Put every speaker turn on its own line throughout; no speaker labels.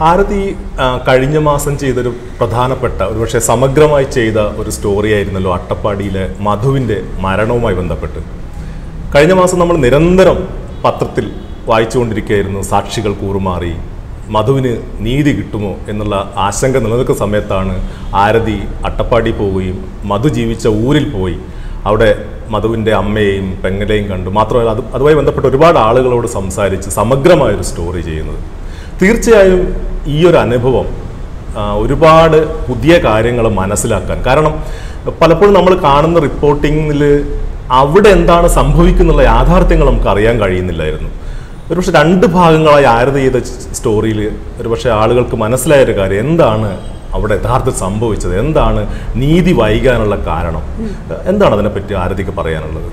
ആരതി ആ, കഴിഞ്ഞ മാസം ചെയ്തൊരു പ്രധാനപ്പെട്ട ഒരുപക്ഷെ സമഗ്രമായി ചെയ്ത ഒരു സ്റ്റോറി ആയിരുന്നല്ലോ അട്ടപ്പാടിയിലെ മധുവിൻ്റെ മരണവുമായി ബന്ധപ്പെട്ട് കഴിഞ്ഞ മാസം നമ്മൾ നിരന്തരം പത്രത്തിൽ വായിച്ചുകൊണ്ടിരിക്കുകയായിരുന്നു സാക്ഷികൾ കൂറുമാറി മധുവിന് നീതി കിട്ടുമോ എന്നുള്ള ആശങ്ക നിലനിൽക്കുന്ന സമയത്താണ് ആരതി അട്ടപ്പാടി പോവുകയും മധു ജീവിച്ച ഊരിൽ പോയി അവിടെ മധുവിൻ്റെ അമ്മയെയും പെങ്ങലെയും കണ്ടു മാത്രമല്ല അത് അതുമായി ബന്ധപ്പെട്ട് ഒരുപാട് ആളുകളോട് സംസാരിച്ച് സമഗ്രമായൊരു സ്റ്റോറി ചെയ്യുന്നത് തീർച്ചയായും ഈ ഒരു അനുഭവം ആ, ഒരുപാട് പുതിയ കാര്യങ്ങൾ മനസ്സിലാക്കാൻ കാരണം പലപ്പോഴും നമ്മൾ കാണുന്ന റിപ്പോർട്ടിങ്ങിൽ അവിടെ എന്താണ് സംഭവിക്കുന്നുള്ള യാഥാർത്ഥ്യങ്ങൾ നമുക്ക് അറിയാൻ കഴിയുന്നില്ലായിരുന്നു ഒരുപക്ഷെ രണ്ട് ഭാഗങ്ങളായി ആരത് ചെയ്ത സ്റ്റോറിയിൽ ഒരുപക്ഷെ ആളുകൾക്ക് മനസ്സിലായ ഒരു കാര്യം എന്താണ് അവിടെ യഥാർത്ഥത്തിൽ സംഭവിച്ചത് എന്താണ് നീതി വൈകാനുള്ള കാരണം എന്താണ് അതിനെപ്പറ്റി ആരതിക്ക് പറയാനുള്ളത്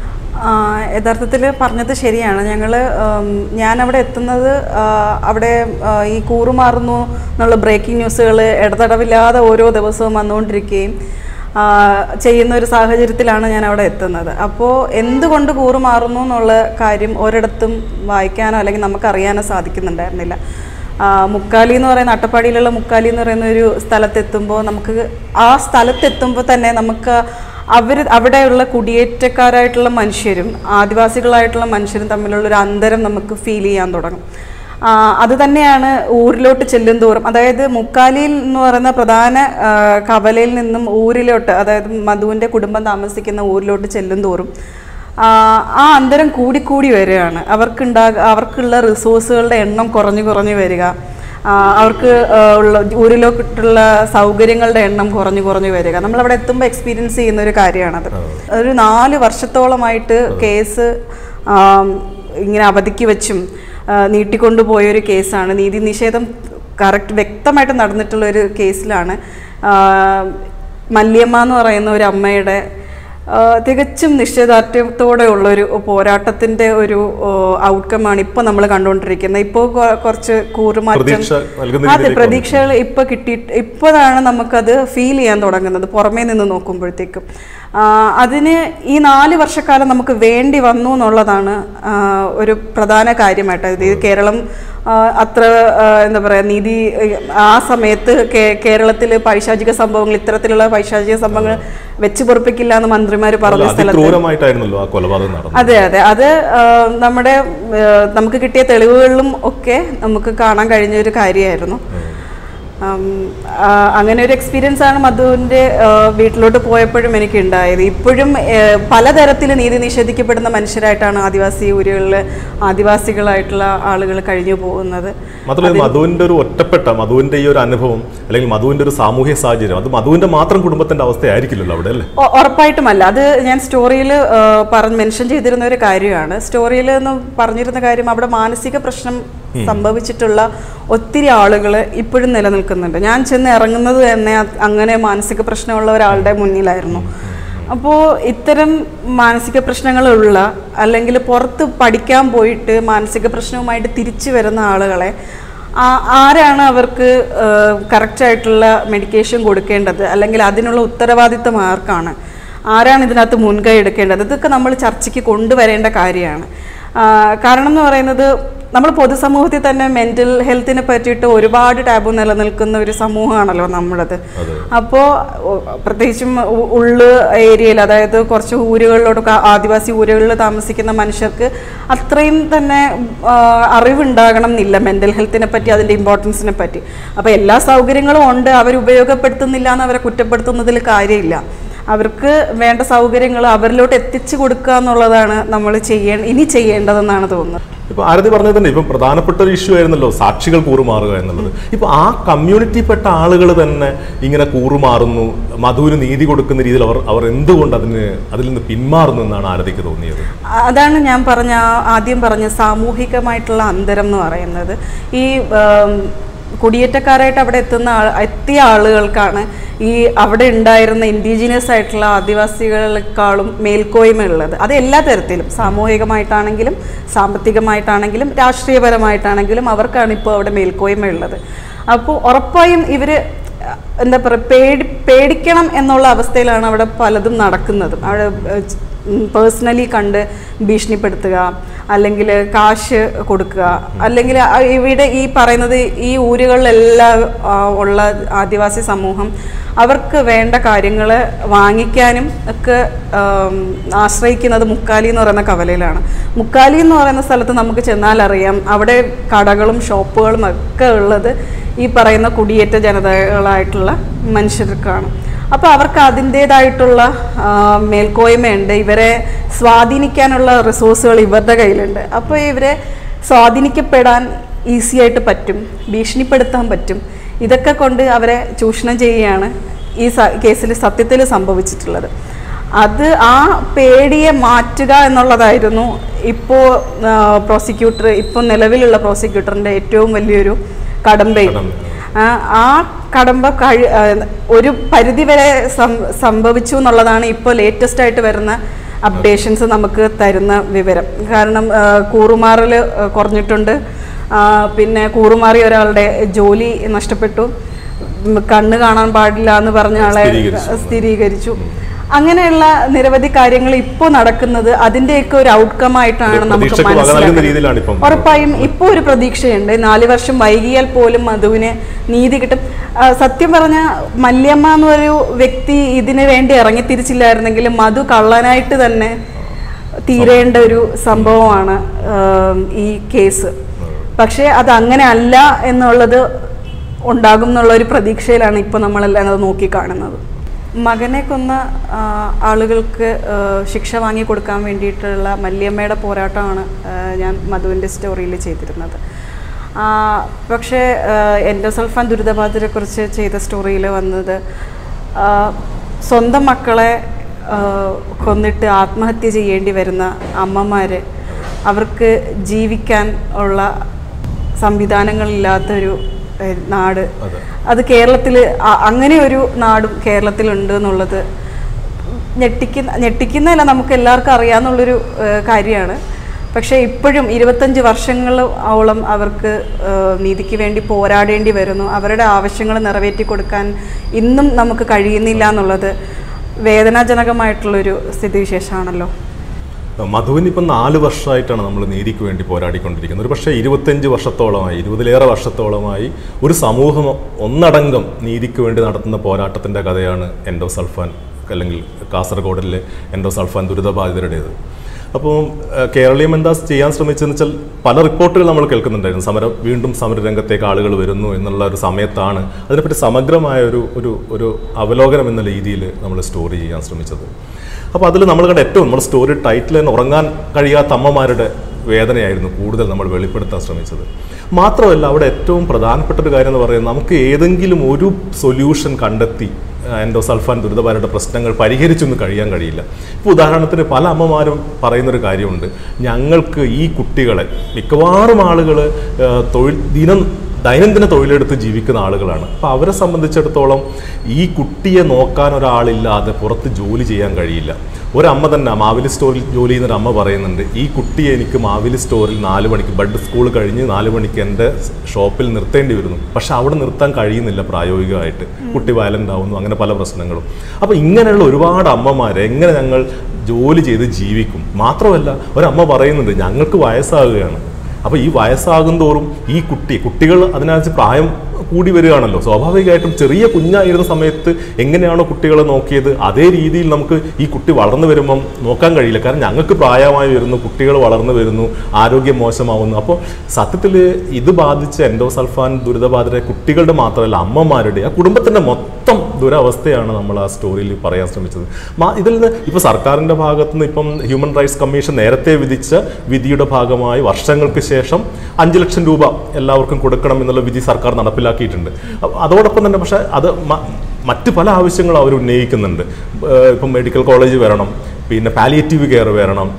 യഥാർത്ഥത്തിൽ പറഞ്ഞത് ശരിയാണ് ഞങ്ങൾ ഞാൻ അവിടെ എത്തുന്നത് ആ, അവിടെ ആ, ഈ കൂറുമാറുന്നു എന്നുള്ള ബ്രേക്കിംഗ് ന്യൂസുകൾ ഇടതടവില്ലാതെ ഓരോ ദിവസവും വന്നുകൊണ്ടിരിക്കുകയും ആ, ചെയ്യുന്ന ഒരു സാഹചര്യത്തിലാണ് ഞാൻ അവിടെ എത്തുന്നത് അപ്പോൾ എന്തുകൊണ്ട് കൂറുമാറുന്നു എന്നുള്ള കാര്യം ഒരിടത്തും വായിക്കാനോ അല്ലെങ്കിൽ നമുക്കറിയാനോ സാധിക്കുന്നുണ്ടായിരുന്നില്ല ആ, മുക്കാലി എന്ന് പറയുന്ന അട്ടപ്പാടിയിലുള്ള മുക്കാലി എന്ന് പറയുന്ന ഒരു സ്ഥലത്തെത്തുമ്പോൾ നമുക്ക് ആ സ്ഥലത്തെത്തുമ്പോൾ തന്നെ നമുക്ക് അവർ അവിടെയുള്ള കുടിയേറ്റക്കാരായിട്ടുള്ള മനുഷ്യരും ആദിവാസികളായിട്ടുള്ള മനുഷ്യരും തമ്മിലുള്ള ഒരു അന്തരം നമുക്ക് ഫീൽ ചെയ്യാൻ തുടങ്ങും ആ, അത് തന്നെയാണ് ഊരിലോട്ട് ചെല്ലും തോറും അതായത് മുക്കാലിയിൽ എന്ന് പറയുന്ന പ്രധാന ആ, കവലയിൽ നിന്നും ഊരിലോട്ട് അതായത് മധുവിൻ്റെ കുടുംബം താമസിക്കുന്ന ഊരിലോട്ട് ചെല്ലും തോറും ആ, ആ അന്തരം കൂടിക്കൂടി വരികയാണ് അവർക്കുണ്ടാക അവർക്കുള്ള റിസോഴ്സുകളുടെ എണ്ണം കുറഞ്ഞു കുറഞ്ഞു വരിക ആ, അവർക്ക് ആ, ഉള്ള ഊരിലോട്ടുള്ള സൗകര്യങ്ങളുടെ എണ്ണം കുറഞ്ഞു കുറഞ്ഞു വരിക നമ്മൾ അവിടെ എത്തുമ്പോൾ എക്സ്പീരിയൻസ് ചെയ്യുന്ന ഒരു കാര്യമാണത് ഒരു നാല് വർഷത്തോളമായിട്ട് കേസ് ആം, ഇങ്ങനെ അവധിക്ക് വെച്ചും ആ, നീട്ടിക്കൊണ്ടുപോയ ഒരു കേസാണ് നീതി നിഷേധം കറക്റ്റ് വ്യക്തമായിട്ട് നടന്നിട്ടുള്ള ഒരു കേസിലാണ് ആ, മല്യമ്മ എന്ന് പറയുന്ന ഒരു അമ്മയുടെ ആ, തികച്ചും നിശ്ചയദാർഢ്യത്തോടെ ഉള്ള ഒരു പോരാട്ടത്തിന്റെ ഒരു ഔട്ട്കമാണ് ഇപ്പോൾ നമ്മൾ കണ്ടുകൊണ്ടിരിക്കുന്നത് ഇപ്പോൾ കുറച്ച് കൂറുമാറ്റം
പ്രതീക്ഷ നൽകുന്ന
അതെ
രീതിയിലേക്ക്
പ്രതീക്ഷകൾ ഇപ്പൊ കിട്ടിയിട്ട് ഇപ്പോഴാണ് നമുക്കത് ഫീൽ ചെയ്യാൻ തുടങ്ങുന്നത് പുറമേ നിന്ന് നോക്കുമ്പോഴത്തേക്കും ആ, അതിന് ഈ നാല് വർഷക്കാലം നമുക്ക് വേണ്ടി വന്നു എന്നുള്ളതാണ് ആ, ഒരു പ്രധാന കാര്യമായിട്ട് ഇത് കേരളം ആ, അത്ര ആ, എന്താ പറയുക നീതി ആ സമയത്ത് കേരളത്തിൽ പൈശാചിക സംഭവങ്ങൾ ഇത്തരത്തിലുള്ള പൈശാചിക സംഭവങ്ങൾ വെച്ച് പൊറപ്പിക്കില്ല എന്ന് മന്ത്രിമാർ പറഞ്ഞ സ്ഥലത്ത്
അതിക്രൂരമായിട്ടായിരുന്നല്ലോ ആ കൊലപാതകം നടന്നത്
അതെ അതെ അത് ആ, നമ്മുടെ ആ, നമുക്ക് കിട്ടിയ തെളിവുകളിലും ഒക്കെ നമുക്ക് കാണാൻ കഴിഞ്ഞ ഒരു കാര്യമായിരുന്നു ഉം, ആ, അങ്ങനെ ഒരു എക്സ്പീരിയൻസ് ആണ് മധുവിൻ്റെ ആ, വീട്ടിലോട്ട് പോയപ്പോഴും എനിക്ക് ഉണ്ടായത് ഇപ്പോഴും ആ, പലതരത്തിൽ നീതി നിഷേധിക്കപ്പെടുന്ന മനുഷ്യരായിട്ടാണ് ആദിവാസി ഊരുകളിൽ ആദിവാസികളായിട്ടുള്ള ആളുകൾ കഴിഞ്ഞു പോകുന്നത്
മാത്രമല്ല ഈ മധുവിന്റെ ഒരു ഒറ്റപ്പെട്ട മധുവിന്റെ ഈ ഒരു അനുഭവം അല്ലെങ്കിൽ മധുവിന്റെ ഒരു സാമൂഹ്യ സാഹചര്യം അത് മധുവിന്റെ മാത്രം കുടുംബത്തിന്റെ അവസ്ഥയായിരിക്കില്ലല്ലോ അവിടെ അല്ലേ
ഒ- ഉറപ്പായിട്ടുമല്ല അത് ഞാൻ സ്റ്റോറിയിൽ പറഞ്ഞ് മെൻഷൻ ചെയ്തിരുന്ന ഒരു കാര്യമാണ് സ്റ്റോറിയിൽ എന്ന് പറഞ്ഞിരുന്ന കാര്യം അവിടെ മാനസിക പ്രശ്നം സംഭവിച്ചിട്ടുള്ള ഒത്തിരി ആളുകൾ ഇപ്പോഴും നിലനിൽക്കുന്നുണ്ട് ഞാൻ ചെന്ന് ഇറങ്ങുന്നത് തന്നെ അത് അങ്ങനെ മാനസിക പ്രശ്നമുള്ള ഒരാളുടെ മുന്നിലായിരുന്നു അപ്പോൾ ഇത്തരം മാനസിക പ്രശ്നങ്ങളുള്ള അല്ലെങ്കിൽ പുറത്ത് പഠിക്കാൻ പോയിട്ട് മാനസിക പ്രശ്നവുമായിട്ട് തിരിച്ചു വരുന്ന ആളുകളെ ആ- ആരാണ് അവർക്ക് കറക്റ്റായിട്ടുള്ള മെഡിക്കേഷൻ കൊടുക്കേണ്ടത് അല്ലെങ്കിൽ അതിനുള്ള ഉത്തരവാദിത്തം ആർക്കാണ് ആരാണ് ഇതിനകത്ത് മുൻകൈ എടുക്കേണ്ടത് ഇതൊക്കെ നമ്മൾ ചർച്ചയ്ക്ക് കൊണ്ടുവരേണ്ട കാര്യമാണ് ആ, കാരണം എന്ന് പറയുന്നത് നമ്മൾ പൊതുസമൂഹത്തിൽ തന്നെ മെൻ്റൽ ഹെൽത്തിനെ പറ്റിയിട്ട് ഒരുപാട് ടാബു നിലനിൽക്കുന്ന ഒരു സമൂഹമാണല്ലോ നമ്മുടേത് അപ്പോൾ പ്രത്യേകിച്ചും ഉ- ഉള്ള് ഏരിയയിൽ അതായത് കുറച്ച് ഊരുകളിലോട്ടൊക്കെ ആദിവാസി ഊരുകളിൽ താമസിക്കുന്ന മനുഷ്യർക്ക് അത്രയും തന്നെ ആ, അറിവുണ്ടാകണം എന്നില്ല മെൻ്റൽ ഹെൽത്തിനെ പറ്റി അതിൻ്റെ ഇമ്പോർട്ടൻസിനെ പറ്റി അപ്പോൾ എല്ലാ സൗകര്യങ്ങളും ഉണ്ട് അവർ ഉപയോഗപ്പെടുത്തുന്നില്ല എന്ന് അവരെ കുറ്റപ്പെടുത്തുന്നതിൽ കാര്യമില്ല അവർക്ക് വേണ്ട സൗകര്യങ്ങൾ അവരിലോട്ട് എത്തിച്ചു കൊടുക്കുക എന്നുള്ളതാണ് നമ്മൾ ചെയ്യേ ഇനി ചെയ്യേണ്ടതെന്നാണ് തോന്നുന്നത്
ഇപ്പൊ ആരതി പറഞ്ഞത് തന്നെ ഇപ്പം പ്രധാനപ്പെട്ട ഒരു ഇഷ്യൂ ആയിരുന്നല്ലോ സാക്ഷികൾ കൂറുമാറുക എന്നുള്ളത് ഇപ്പൊ ആ കമ്മ്യൂണിറ്റിപ്പെട്ട ആളുകൾ തന്നെ ഇങ്ങനെ കൂറുമാറുന്നു മധുവിന് നീതി കൊടുക്കുന്ന രീതിയിൽ അവർ അവർ എന്തുകൊണ്ട് അതിന് അതിൽ നിന്ന് പിന്മാറുന്നു എന്നാണ് ആരതിക്ക് തോന്നിയത്
അതാണ് ഞാൻ പറഞ്ഞ ആ- ആദ്യം പറഞ്ഞ സാമൂഹികമായിട്ടുള്ള അന്തരം എന്ന് പറയുന്നത് ഈ ആം, കുടിയേറ്റക്കാരായിട്ട് അവിടെ എത്തുന്ന ആൾ എത്തിയ ആളുകൾക്കാണ് ഈ അവിടെ ഉണ്ടായിരുന്ന ഇൻഡിജിനിയസ് ആയിട്ടുള്ള ആദിവാസികളെക്കാളും മേൽക്കോയ്മ ഉള്ളത് അത് എല്ലാ തരത്തിലും സാമൂഹികമായിട്ടാണെങ്കിലും സാമ്പത്തികമായിട്ടാണെങ്കിലും രാഷ്ട്രീയപരമായിട്ടാണെങ്കിലും അവർക്കാണ് ഇപ്പോൾ അവിടെ മേൽക്കോയ്മ ഉള്ളത് അപ്പോൾ ഉറപ്പായും ഇവർ എന്താ പറയുക പേടി പേടിക്കണം എന്നുള്ള അവസ്ഥയിലാണ് അവിടെ പലതും നടക്കുന്നത് അവിടെ ഏഹ്, പേഴ്സണലി കണ്ട് ഭീഷണിപ്പെടുത്തുക അല്ലെങ്കിൽ കാശ് കൊടുക്കുക അല്ലെങ്കിൽ ആ- ഇവിടെ ഈ പറയുന്നത് ഈ ഊരുകളിലെല്ലാം ആ, ഉള്ള ആദിവാസി സമൂഹം അവർക്ക് വേണ്ട കാര്യങ്ങൾ വാങ്ങിക്കാനും ഒക്കെ ആം, ആശ്രയിക്കുന്നത് മുക്കാലി എന്ന് പറയുന്ന കവലയിലാണ് മുക്കാലി എന്ന് പറയുന്ന സ്ഥലത്ത് നമുക്ക് ചെന്നാൽ അറിയാം അവിടെ കടകളും ഷോപ്പുകളും ഒക്കെ ഉള്ളത് ഈ പറയുന്ന കുടിയേറ്റ ജനതകളായിട്ടുള്ള മനുഷ്യർക്കാണ് അപ്പോൾ അവർക്ക് അതിൻ്റേതായിട്ടുള്ള മേൽക്കോയ്മയുണ്ട് ഇവരെ സ്വാധീനിക്കാനുള്ള റിസോഴ്സുകൾ ഇവരുടെ കയ്യിലുണ്ട് അപ്പോൾ ഇവരെ സ്വാധീനിക്കപ്പെടാൻ ഈസി ആയിട്ട് പറ്റും ഭീഷണിപ്പെടുത്താൻ പറ്റും ഇതൊക്കെ കൊണ്ട് അവരെ ചൂഷണം ചെയ്യുകയാണ് ഈ സ- കേസിൽ സത്യത്തിൽ സംഭവിച്ചിട്ടുള്ളത് അത് ആ പേടിയെ മാറ്റുക എന്നുള്ളതായിരുന്നു ഇപ്പോൾ പ്രോസിക്യൂട്ടർ ഇപ്പോൾ നിലവിലുള്ള പ്രോസിക്യൂട്ടറിൻ്റെ ഏറ്റവും വലിയൊരു കടമ്പയും
കടമ്പ.
ആ, ആ കടമ്പ കഴി ആ, ഒരു പരിധിവരെ സം- സംഭവിച്ചു എന്നുള്ളതാണ് ഇപ്പോൾ ലേറ്റസ്റ്റ് ആയിട്ട് വരുന്ന അപ്ഡേഷൻസ് നമുക്ക് തരുന്ന വിവരം കാരണം ആ, കൂറുമാറൽ ആ, കുറഞ്ഞിട്ടുണ്ട് ആ, പിന്നെ കൂറുമാറി ഒരാളുടെ ജോലി നഷ്ടപ്പെട്ടു ഉം, കണ്ണ് കാണാൻ പാടില്ല എന്ന് പറഞ്ഞ ആളെ
സ്ഥിരീകരിച്ചു.
സ്ഥിരീകരിച്ചു അങ്ങനെയുള്ള നിരവധി കാര്യങ്ങൾ ഇപ്പോൾ നടക്കുന്നത് അതിൻ്റെയൊക്കെ ഒരു ഔട്ട്കം ആയിട്ടാണ്
ഒരു
നമുക്ക്
പ്രതീക്ഷയ്ക്ക് വക നൽകുന്ന രീതിയിലാണ് ഇപ്പം
മനസ്സിലാക്കുന്നത് ഉറപ്പായും ഇപ്പോൾ ഒരു പ്രതീക്ഷയുണ്ട് നാല് വർഷം വൈകിയാൽ പോലും മധുവിന് നീതി കിട്ടും ആ, സത്യം പറഞ്ഞ മല്യമ്മ എന്നൊരു വ്യക്തി ഇതിനു വേണ്ടി ഇറങ്ങി തിരിച്ചില്ലായിരുന്നെങ്കിൽ മധു കള്ളനായിട്ട് തന്നെ തീരേണ്ട ഒരു സംഭവമാണ് ആം, ഈ കേസ് പക്ഷേ അത് അങ്ങനെ അല്ല എന്നുള്ളത് ഉണ്ടാകും എന്നുള്ള ഒരു പ്രതീക്ഷയിലാണ് ഇപ്പോൾ നമ്മളെല്ലാം അത് നോക്കിക്കാണുന്നത് മകനെ കൊന്ന ആ, ആളുകൾക്ക് ആ, ശിക്ഷ വാങ്ങി കൊടുക്കാൻ വേണ്ടിയിട്ടുള്ള മല്യമ്മയുടെ പോരാട്ടമാണ് ആ, ഞാൻ മധുവിൻ്റെ സ്റ്റോറിയിൽ ചെയ്തിരുന്നത് ആ, പക്ഷേ എൻഡോസൾഫാൻ ദുരിതബാധിതരെക്കുറിച്ച് ചെയ്ത സ്റ്റോറിയിൽ വന്നത് ആ, സ്വന്തം മക്കളെ ആ, കൊന്നിട്ട് ആത്മഹത്യ ചെയ്യേണ്ടി വരുന്ന അമ്മമാർ അവർക്ക് ജീവിക്കാൻ ഉള്ള സംവിധാനങ്ങളില്ലാത്തൊരു ഏഹ്, നാട്
അതെ.
അത് കേരളത്തിൽ അങ്ങനെ ഒരു നാടും കേരളത്തിലുണ്ട് എന്നുള്ളത് ഞെട്ടിക്കുന്ന ഞെട്ടിക്കുന്നതല്ല നമുക്ക് എല്ലാവർക്കും അറിയാമെന്നുള്ളൊരു ഏഹ്, കാര്യമാണ് പക്ഷേ ഇപ്പോഴും ഇരുപത്തഞ്ച് വർഷങ്ങളോളം അവർക്ക് ഏഹ്, നീതിക്ക് വേണ്ടി പോരാടേണ്ടി വരുന്നു അവരുടെ ആവശ്യങ്ങൾ നിറവേറ്റി കൊടുക്കാൻ ഇന്നും നമുക്ക് കഴിയുന്നില്ല എന്നുള്ളത് വേദനാജനകമായിട്ടുള്ളൊരു സ്ഥിതിവിശേഷമാണല്ലോ
മധുവിന് ഇപ്പം നാല് വർഷമായിട്ടാണ് നമ്മൾ നീതിക്ക് വേണ്ടി പോരാടിക്കൊണ്ടിരിക്കുന്നത് ഒരു പക്ഷേ ഇരുപത്തഞ്ച് വർഷത്തോളമായി ഇരുപതിലേറെ വർഷത്തോളമായി ഒരു സമൂഹം ഒന്നടങ്കം നീതിക്ക് വേണ്ടി നടത്തുന്ന പോരാട്ടത്തിൻ്റെ കഥയാണ് എൻഡോസൾഫാൻ അല്ലെങ്കിൽ കാസർഗോഡിലെ എൻഡോസൾഫാൻ ദുരിതബാധിതരുടേത് അപ്പോൾ ഏഹ്, കേരളീയം എന്താ ചെയ്യാൻ ശ്രമിച്ചതെന്ന് വെച്ചാൽ പല റിപ്പോർട്ടുകൾ നമ്മൾ കേൾക്കുന്നുണ്ടായിരുന്നു സമരം വീണ്ടും സമരരംഗത്തേക്ക് ആളുകൾ വരുന്നു എന്നുള്ള ഒരു സമയത്താണ് അതിനെപ്പറ്റി സമഗ്രമായ ഒരു ഒരു ഒരു അവലോകനം എന്ന രീതിയിൽ നമ്മൾ സ്റ്റോറി ചെയ്യാൻ ശ്രമിച്ചത് അപ്പോൾ അതിൽ നമ്മൾ കണ്ട ഏറ്റവും നമ്മുടെ സ്റ്റോറി ടൈറ്റിൽ തന്നെ ഉറങ്ങാൻ കഴിയാത്ത അമ്മമാരുടെ വേദനയായിരുന്നു കൂടുതൽ നമ്മൾ വെളിപ്പെടുത്താൻ ശ്രമിച്ചത് മാത്രമല്ല അവിടെ ഏറ്റവും പ്രധാനപ്പെട്ട ഒരു കാര്യം എന്ന് പറയുന്നത് നമുക്ക് ഏതെങ്കിലും ഒരു സൊല്യൂഷൻ കണ്ടെത്തി എൻഡോസൾഫാൻ ദുരിതബാധയുടെ പ്രശ്നങ്ങൾ പരിഹരിച്ചൊന്നും കഴിയാൻ കഴിയില്ല ഇപ്പോൾ ഉദാഹരണത്തിന് പല അമ്മമാരും പറയുന്നൊരു കാര്യമുണ്ട് ഞങ്ങൾക്ക് ഈ കുട്ടികളെ മിക്കവാറും ആളുകൾ തൊഴിൽ ദിനം ദൈനംദിന തൊഴിലെടുത്ത് ജീവിക്കുന്ന ആളുകളാണ് അപ്പോൾ അവരെ സംബന്ധിച്ചിടത്തോളം ഈ കുട്ടിയെ നോക്കാൻ ഒരാളില്ലാതെ പുറത്ത് ജോലി ചെയ്യാൻ കഴിയില്ല ഒരമ്മ തന്നെ മാവേലി സ്റ്റോറിൽ ജോലി ചെയ്യുന്ന ഒരു അമ്മ പറയുന്നുണ്ട് ഈ കുട്ടിയെ എനിക്ക് മാവേലി സ്റ്റോറിൽ നാല് മണിക്ക് ബഡ് സ്കൂൾ കഴിഞ്ഞ് നാല് മണിക്ക് എൻ്റെ ഷോപ്പിൽ നിർത്തേണ്ടി വരുന്നു പക്ഷെ അവിടെ നിർത്താൻ കഴിയുന്നില്ല പ്രായോഗികമായിട്ട് കുട്ടി വയലൻ്റ് ആവുന്നു അങ്ങനെ പല പ്രശ്നങ്ങളും അപ്പോൾ ഇങ്ങനെയുള്ള ഒരുപാട് അമ്മമാരെ എങ്ങനെ ഞങ്ങൾ ജോലി ചെയ്ത് ജീവിക്കും മാത്രമല്ല ഒരമ്മ പറയുന്നുണ്ട് ഞങ്ങൾക്ക് വയസ്സാകുകയാണ് അപ്പോൾ ഈ വയസ്സാകും തോറും ഈ കുട്ടി കുട്ടികൾ അതിനകത്ത് പ്രായം കൂടി വരികയാണല്ലോ സ്വാഭാവികമായിട്ടും ചെറിയ കുഞ്ഞായിരുന്ന സമയത്ത് എങ്ങനെയാണോ കുട്ടികളെ നോക്കിയത് അതേ രീതിയിൽ നമുക്ക് ഈ കുട്ടി വളർന്നു വരുമ്പം നോക്കാൻ കഴിയില്ല കാരണം ഞങ്ങൾക്ക് പ്രായമായി വരുന്നു കുട്ടികൾ വളർന്നു വരുന്നു ആരോഗ്യം മോശമാവുന്നു അപ്പോൾ സത്യത്തിൽ ഇത് ബാധിച്ച എൻഡോസൾഫാൻ ദുരിതബാധിത കുട്ടികളുടെ മാത്രമല്ല അമ്മമാരുടെ ആ കുടുംബത്തിൻ്റെ മൊത്തം ദുരവസ്ഥയാണ് നമ്മൾ ആ സ്റ്റോറിയിൽ പറയാൻ ശ്രമിച്ചത് മാ- ഇതിൽ നിന്ന് ഇപ്പോൾ സർക്കാരിൻ്റെ ഭാഗത്തു നിന്ന് ഇപ്പം ഹ്യൂമൻ റൈറ്റ്സ് കമ്മീഷൻ നേരത്തെ വിധിച്ച വിധിയുടെ ഭാഗമായി വർഷങ്ങൾക്ക് ശേഷം അഞ്ച് ലക്ഷം രൂപ എല്ലാവർക്കും കൊടുക്കണം എന്നുള്ള വിധി സർക്കാർ നടപ്പിലാക്കിയിട്ടുണ്ട് അപ്പൊ അതോടൊപ്പം തന്നെ പക്ഷേ അത് മ- മറ്റ് പല ആവശ്യങ്ങളും അവർ ഉന്നയിക്കുന്നുണ്ട് ഏഹ് ഇപ്പം മെഡിക്കൽ കോളേജ് വരണം പിന്നെ പാലിയേറ്റീവ് കെയർ വരണം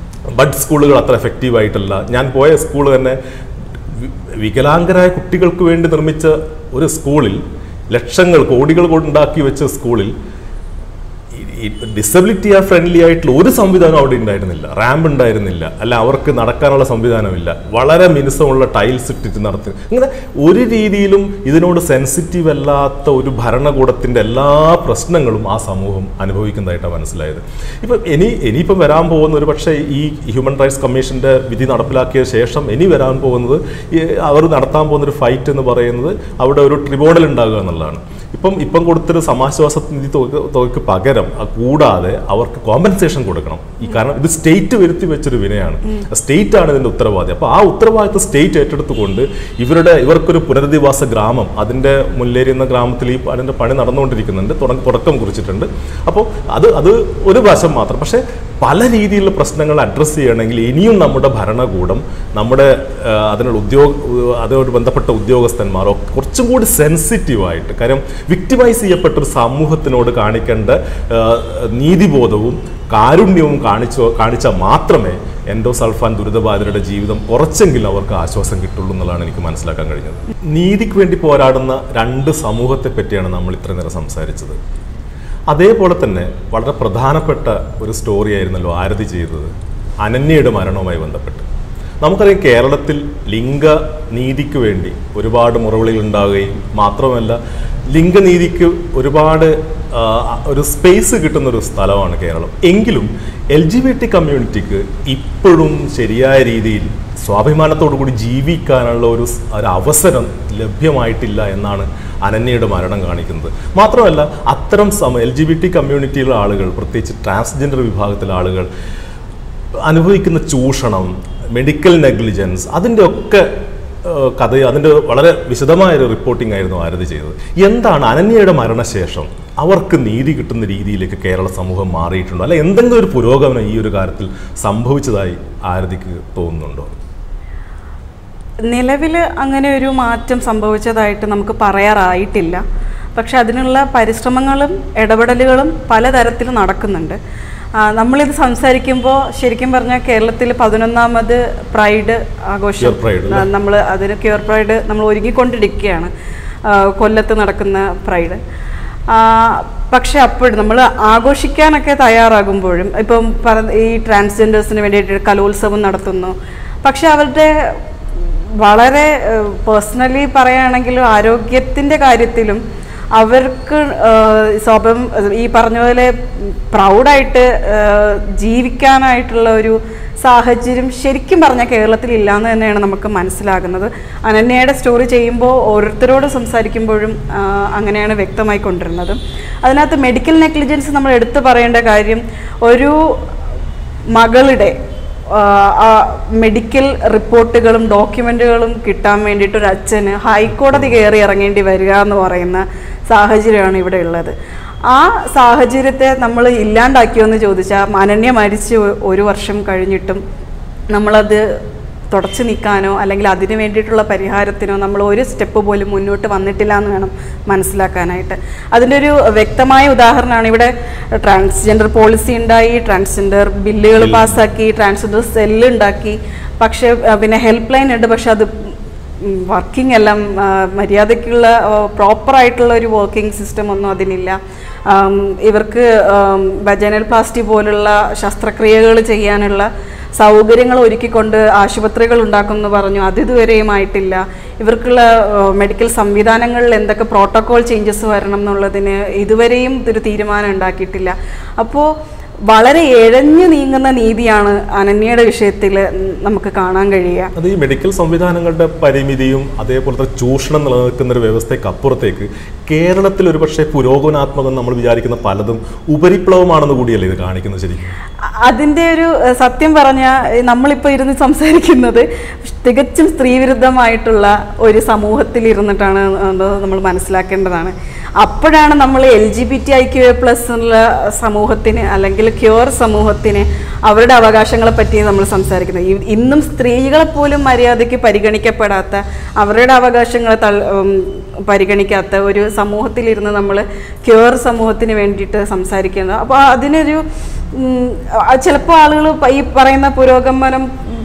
ബഡ് സ്കൂളുകൾ അത്ര എഫക്റ്റീവ് ആയിട്ടല്ല ഞാൻ പോയ സ്കൂൾ തന്നെ വി- വികലാംഗരായ കുട്ടികൾക്ക് വേണ്ടി നിർമ്മിച്ച ഒരു സ്കൂളിൽ ലക്ഷങ്ങൾ കോടികൾ കൊണ്ടുണ്ടാക്കി വെച്ച സ്കൂളിൽ ഡിസബിലിറ്റി ആ ഫ്രണ്ട്ലി ആയിട്ടുള്ള ഒരു സംവിധാനം അവിടെ ഉണ്ടായിരുന്നില്ല റാമ്പ് ഉണ്ടായിരുന്നില്ല അല്ല അവർക്ക് നടക്കാനുള്ള സംവിധാനമില്ല വളരെ മിനുസമുള്ള ടൈൽസ് ഇട്ടിട്ട് നടത്തി അങ്ങനെ ഒരു രീതിയിലും ഇതിനോട് സെൻസിറ്റീവ് അല്ലാത്ത ഒരു ഭരണകൂടത്തിന്റെ എല്ലാ പ്രശ്നങ്ങളും ആ സമൂഹം അനുഭവിക്കുന്നതായിട്ടാണ് മനസ്സിലായത് ഇപ്പം ഇനി ഇനിയിപ്പം വരാൻ പോകുന്ന ഒരു പക്ഷേ ഈ ഹ്യൂമൻ റൈറ്റ്സ് കമ്മീഷന്റെ വിധി നടപ്പിലാക്കിയ ശേഷം ഇനി വരാൻ പോകുന്നത് ഈ അവർ നടത്താൻ പോകുന്ന ഒരു ഫൈറ്റ് എന്ന് പറയുന്നത് അവിടെ ഒരു ട്രിബ്യൂണൽ ഉണ്ടാകുക എന്നുള്ളതാണ് ഇപ്പം ഇപ്പം കൊടുത്തൊരു സമാശ്വാസ നിധി തുക തുകയ്ക്ക് പകരം അത് കൂടാതെ അവർക്ക് കോമ്പൻസേഷൻ കൊടുക്കണം ഈ കാരണം ഇത് സ്റ്റേറ്റ് വരുത്തി വെച്ചൊരു വിനയാണ് സ്റ്റേറ്റ് ആണ് ഇതിന്റെ ഉത്തരവാദി അപ്പോൾ ആ ഉത്തരവാദിത്വം സ്റ്റേറ്റ് ഏറ്റെടുത്തുകൊണ്ട് ഇവരുടെ ഇവർക്കൊരു പുനരധിവാസ ഗ്രാമം അതിന്റെ മുല്ലേരിയുന്ന ഗ്രാമത്തിൽ ഈ അതിന്റെ പണി നടന്നുകൊണ്ടിരിക്കുന്നുണ്ട് തുടക്കം തുടക്കം കുറിച്ചിട്ടുണ്ട് അപ്പോൾ അത് അത് ഒരു വശം മാത്രം പക്ഷേ പല രീതിയിലുള്ള പ്രശ്നങ്ങൾ അഡ്രസ്സ് ചെയ്യണമെങ്കിൽ ഇനിയും നമ്മുടെ ഭരണകൂടം നമ്മുടെ ആ, അതിനുള്ള ഉദ്യോഗ അതിനോട് ബന്ധപ്പെട്ട ഉദ്യോഗസ്ഥന്മാരോ കുറച്ചും കൂടി സെൻസിറ്റീവായിട്ട് കാര്യം വിക്ടിമൈസ് ചെയ്യപ്പെട്ട ഒരു സമൂഹത്തിനോട് കാണിക്കേണ്ട ആ, നീതിബോധവും കാരുണ്യവും കാണിച്ചോ കാണിച്ചാൽ മാത്രമേ എൻഡോസൾഫാൻ ദുരിതബാധിതരുടെ ജീവിതം കുറച്ചെങ്കിലും അവർക്ക് ആശ്വാസം കിട്ടുള്ളൂ എന്നുള്ളതാണ് എനിക്ക് മനസ്സിലാക്കാൻ കഴിഞ്ഞത് നീതിക്ക് വേണ്ടി പോരാടുന്ന രണ്ട് സമൂഹത്തെ പറ്റിയാണ് നമ്മൾ ഇത്രയും നേരം സംസാരിച്ചത് അതേപോലെ തന്നെ വളരെ പ്രധാനപ്പെട്ട ഒരു സ്റ്റോറി ആയിരുന്നല്ലോ ആരതി ചെയ്തത് അനന്യയുടെ മരണവുമായി ബന്ധപ്പെട്ട് നമുക്കറിയാം കേരളത്തിൽ ലിംഗനീതിക്ക് വേണ്ടി ഒരുപാട് മുറവിളികൾ ഉണ്ടാവുകയും മാത്രമല്ല ലിംഗനീതിക്ക് ഒരുപാട് ആ, ഒരു സ്പേസ് കിട്ടുന്ന ഒരു സ്ഥലമാണ് കേരളം എങ്കിലും എൽ ജി ബി ടി കമ്മ്യൂണിറ്റിക്ക് ഇപ്പോഴും ശരിയായ രീതിയിൽ സ്വാഭിമാനത്തോടു കൂടി ജീവിക്കാനുള്ള ഒരു സ്- ഒരു അവസരം ലഭ്യമായിട്ടില്ല എന്നാണ് അനന്യയുടെ മരണം കാണിക്കുന്നത് മാത്രമല്ല അത്തരം സമ എൽ ജി ബി ടി കമ്മ്യൂണിറ്റിയിലെ ആളുകൾ പ്രത്യേകിച്ച് ട്രാൻസ്ജെൻഡർ വിഭാഗത്തിലെ ആളുകൾ അനുഭവിക്കുന്ന ചൂഷണം മെഡിക്കൽ നെഗ്ലിജൻസ് അതിൻ്റെ ഒക്കെ ഏഹ്, കഥ അതിൻ്റെ വളരെ വിശദമായൊരു റിപ്പോർട്ടിംഗ് ആയിരുന്നു ആരതി ചെയ്തത് എന്താണ് അനന്യയുടെ മരണശേഷം അവർക്ക് നീതി കിട്ടുന്ന രീതിയിലേക്ക് കേരള സമൂഹം മാറിയിട്ടുണ്ടോ അല്ല എന്തെങ്കിലും ഒരു പുരോഗമനം ഈ ഒരു കാര്യത്തിൽ സംഭവിച്ചതായി ആരതിക്ക് തോന്നുന്നുണ്ടോ
നിലവിൽ അങ്ങനെ ഒരു മാറ്റം സംഭവിച്ചതായിട്ട് നമുക്ക് പറയാറായിട്ടില്ല പക്ഷെ അതിനുള്ള പരിശ്രമങ്ങളും ഇടപെടലുകളും പലതരത്തിൽ നടക്കുന്നുണ്ട് ആ, നമ്മളിത് സംസാരിക്കുമ്പോൾ ശരിക്കും പറഞ്ഞാൽ കേരളത്തിൽ പതിനൊന്നാമത് പ്രൈഡ് ആഘോഷം
Pure Pride അല്ലേ?
നമ്മൾ അതിന് ക്യൂർ പ്രൈഡ് നമ്മൾ ഒരുങ്ങിക്കൊണ്ടിരിക്കുകയാണ് ആ, കൊല്ലത്ത് നടക്കുന്ന പ്രൈഡ് പക്ഷെ അപ്പോൾ നമ്മൾ ആഘോഷിക്കാനൊക്കെ തയ്യാറാകുമ്പോഴും ഇപ്പം പറ ഈ ട്രാൻസ്ജെൻഡേഴ്സിന് വേണ്ടിയിട്ട് കലോത്സവം നടത്തുന്നു പക്ഷെ അവരുടെ വളരെ പേഴ്സണലി പറയുകയാണെങ്കിൽ ആരോഗ്യത്തിൻ്റെ കാര്യത്തിലും അവർക്ക് ഏഹ്, സ്വഭം ഈ പറഞ്ഞ പോലെ പ്രൗഡായിട്ട് ജീവിക്കാനായിട്ടുള്ള ഒരു സാഹചര്യം ശരിക്കും പറഞ്ഞാൽ കേരളത്തിൽ ഇല്ലാന്ന് തന്നെയാണ് നമുക്ക് മനസ്സിലാകുന്നത് അനന്യയുടെ സ്റ്റോറി ചെയ്യുമ്പോൾ ഓരോരുത്തരോട് സംസാരിക്കുമ്പോഴും ആ, അങ്ങനെയാണ് വ്യക്തമായി കൊണ്ടിരുന്നത് അതിനകത്ത് മെഡിക്കൽ നെഗ്ലിജൻസ് നമ്മൾ എടുത്തു പറയേണ്ട കാര്യം ഒരു മകളുടെ ആ, ആ മെഡിക്കൽ റിപ്പോർട്ടുകളും ഡോക്യുമെൻറ്റുകളും കിട്ടാൻ വേണ്ടിയിട്ട് ഒരു അച്ഛന് ഹൈക്കോടതി കയറി ഇറങ്ങേണ്ടി വരിക എന്ന് പറയുന്ന സാഹചര്യമാണ് ഇവിടെ ഉള്ളത് ആ സാഹചര്യത്തെ നമ്മൾ ഇല്ലാണ്ടാക്കിയോ എന്ന് ചോദിച്ചാൽ അനന്യ മരിച്ച് ഒ- ഒരു വർഷം കഴിഞ്ഞിട്ടും നമ്മളത് തുടച്ചു നിൽക്കാനോ അല്ലെങ്കിൽ അതിന് വേണ്ടിയിട്ടുള്ള പരിഹാരത്തിനോ നമ്മൾ ഒരു സ്റ്റെപ്പ് പോലും മുന്നോട്ട് വന്നിട്ടില്ല എന്ന് വേണം മനസ്സിലാക്കാനായിട്ട് അതിൻ്റെ ഒരു വ്യക്തമായ ഉദാഹരണമാണ് ഇവിടെ ട്രാൻസ്ജെൻഡർ പോളിസി ഉണ്ടായി ട്രാൻസ്ജെൻഡർ ബില്ലുകൾ പാസ്സാക്കി ട്രാൻസ്ജെൻഡർ സെല്ല് ഉണ്ടാക്കി പക്ഷേ ആ, പിന്നെ ഹെൽപ്പ് ലൈൻ ഉണ്ട് പക്ഷെ അത് വർക്കിംഗ് എല്ലാം ആ, മര്യാദയ്ക്കുള്ള പ്രോപ്പറായിട്ടുള്ള ഒരു വർക്കിംഗ് സിസ്റ്റം ഒന്നും അതിനില്ല ആം, ഇവർക്ക് വജനൽ പ്ലാസ്റ്റി പോലുള്ള ശസ്ത്രക്രിയകൾ ചെയ്യാനുള്ള സൗകര്യങ്ങൾ ഒരുക്കിക്കൊണ്ട് ആശുപത്രികൾ ഉണ്ടാക്കുമെന്ന് പറഞ്ഞു അത് ഇതുവരെയും ആയിട്ടില്ല ഇവർക്കുള്ള മെഡിക്കൽ സംവിധാനങ്ങളിൽ എന്തൊക്കെ പ്രോട്ടോകോൾ ചേഞ്ചസ് വരണം എന്നുള്ളതിന് ഇതുവരെയും ഒരു തീരുമാനം ഉണ്ടാക്കിയിട്ടില്ല അപ്പോൾ വളരെ ഇഴഞ്ഞു നീങ്ങുന്ന നീതിയാണ് അനന്യയുടെ വിഷയത്തിൽ നമുക്ക് കാണാൻ കഴിയുക
അത് ഈ മെഡിക്കൽ സംവിധാനങ്ങളുടെ പരിമിതിയും അതേപോലത്തെ ചൂഷണം നിലനിൽക്കുന്ന ഒരു വ്യവസ്ഥയ്ക്ക് അപ്പുറത്തേക്ക് കേരളത്തിൽ ഒരു പക്ഷേ പുരോഗമനാത്മകം നമ്മൾ വിചാരിക്കുന്ന പലതും ഉപരിപ്ലവമാണെന്ന് കൂടിയല്ലേ ഇത് കാണിക്കുന്നത് ശരിക്കും
അതിൻ്റെ ഒരു ഏഹ്, സത്യം പറഞ്ഞാൽ നമ്മളിപ്പോൾ ഇരുന്ന് സംസാരിക്കുന്നത് തികച്ചും സ്ത്രീവിരുദ്ധമായിട്ടുള്ള ഒരു സമൂഹത്തിൽ ഇരുന്നിട്ടാണ് നമ്മൾ മനസ്സിലാക്കേണ്ടതാണ് അപ്പോഴാണ് നമ്മൾ L G B T I Q A plus ഉള്ള സമൂഹത്തിന് അല്ലെങ്കിൽ ക്യൂർ സമൂഹത്തിന് അവരുടെ അവകാശങ്ങളെ പറ്റി നമ്മൾ സംസാരിക്കുന്നത് ഇ- ഇന്നും സ്ത്രീകളെ പോലും മര്യാദയ്ക്ക് പരിഗണിക്കപ്പെടാത്ത അവരുടെ അവകാശങ്ങളെ തൾ ഉം, പരിഗണിക്കാത്ത ഒരു സമൂഹത്തിലിരുന്ന് നമ്മൾ ക്യൂർ സമൂഹത്തിന് വേണ്ടിയിട്ട് സംസാരിക്കുന്നത് അപ്പോൾ അതിനൊരു ചിലപ്പോൾ ആളുകൾ ഈ പറയുന്ന പുരോഗമനം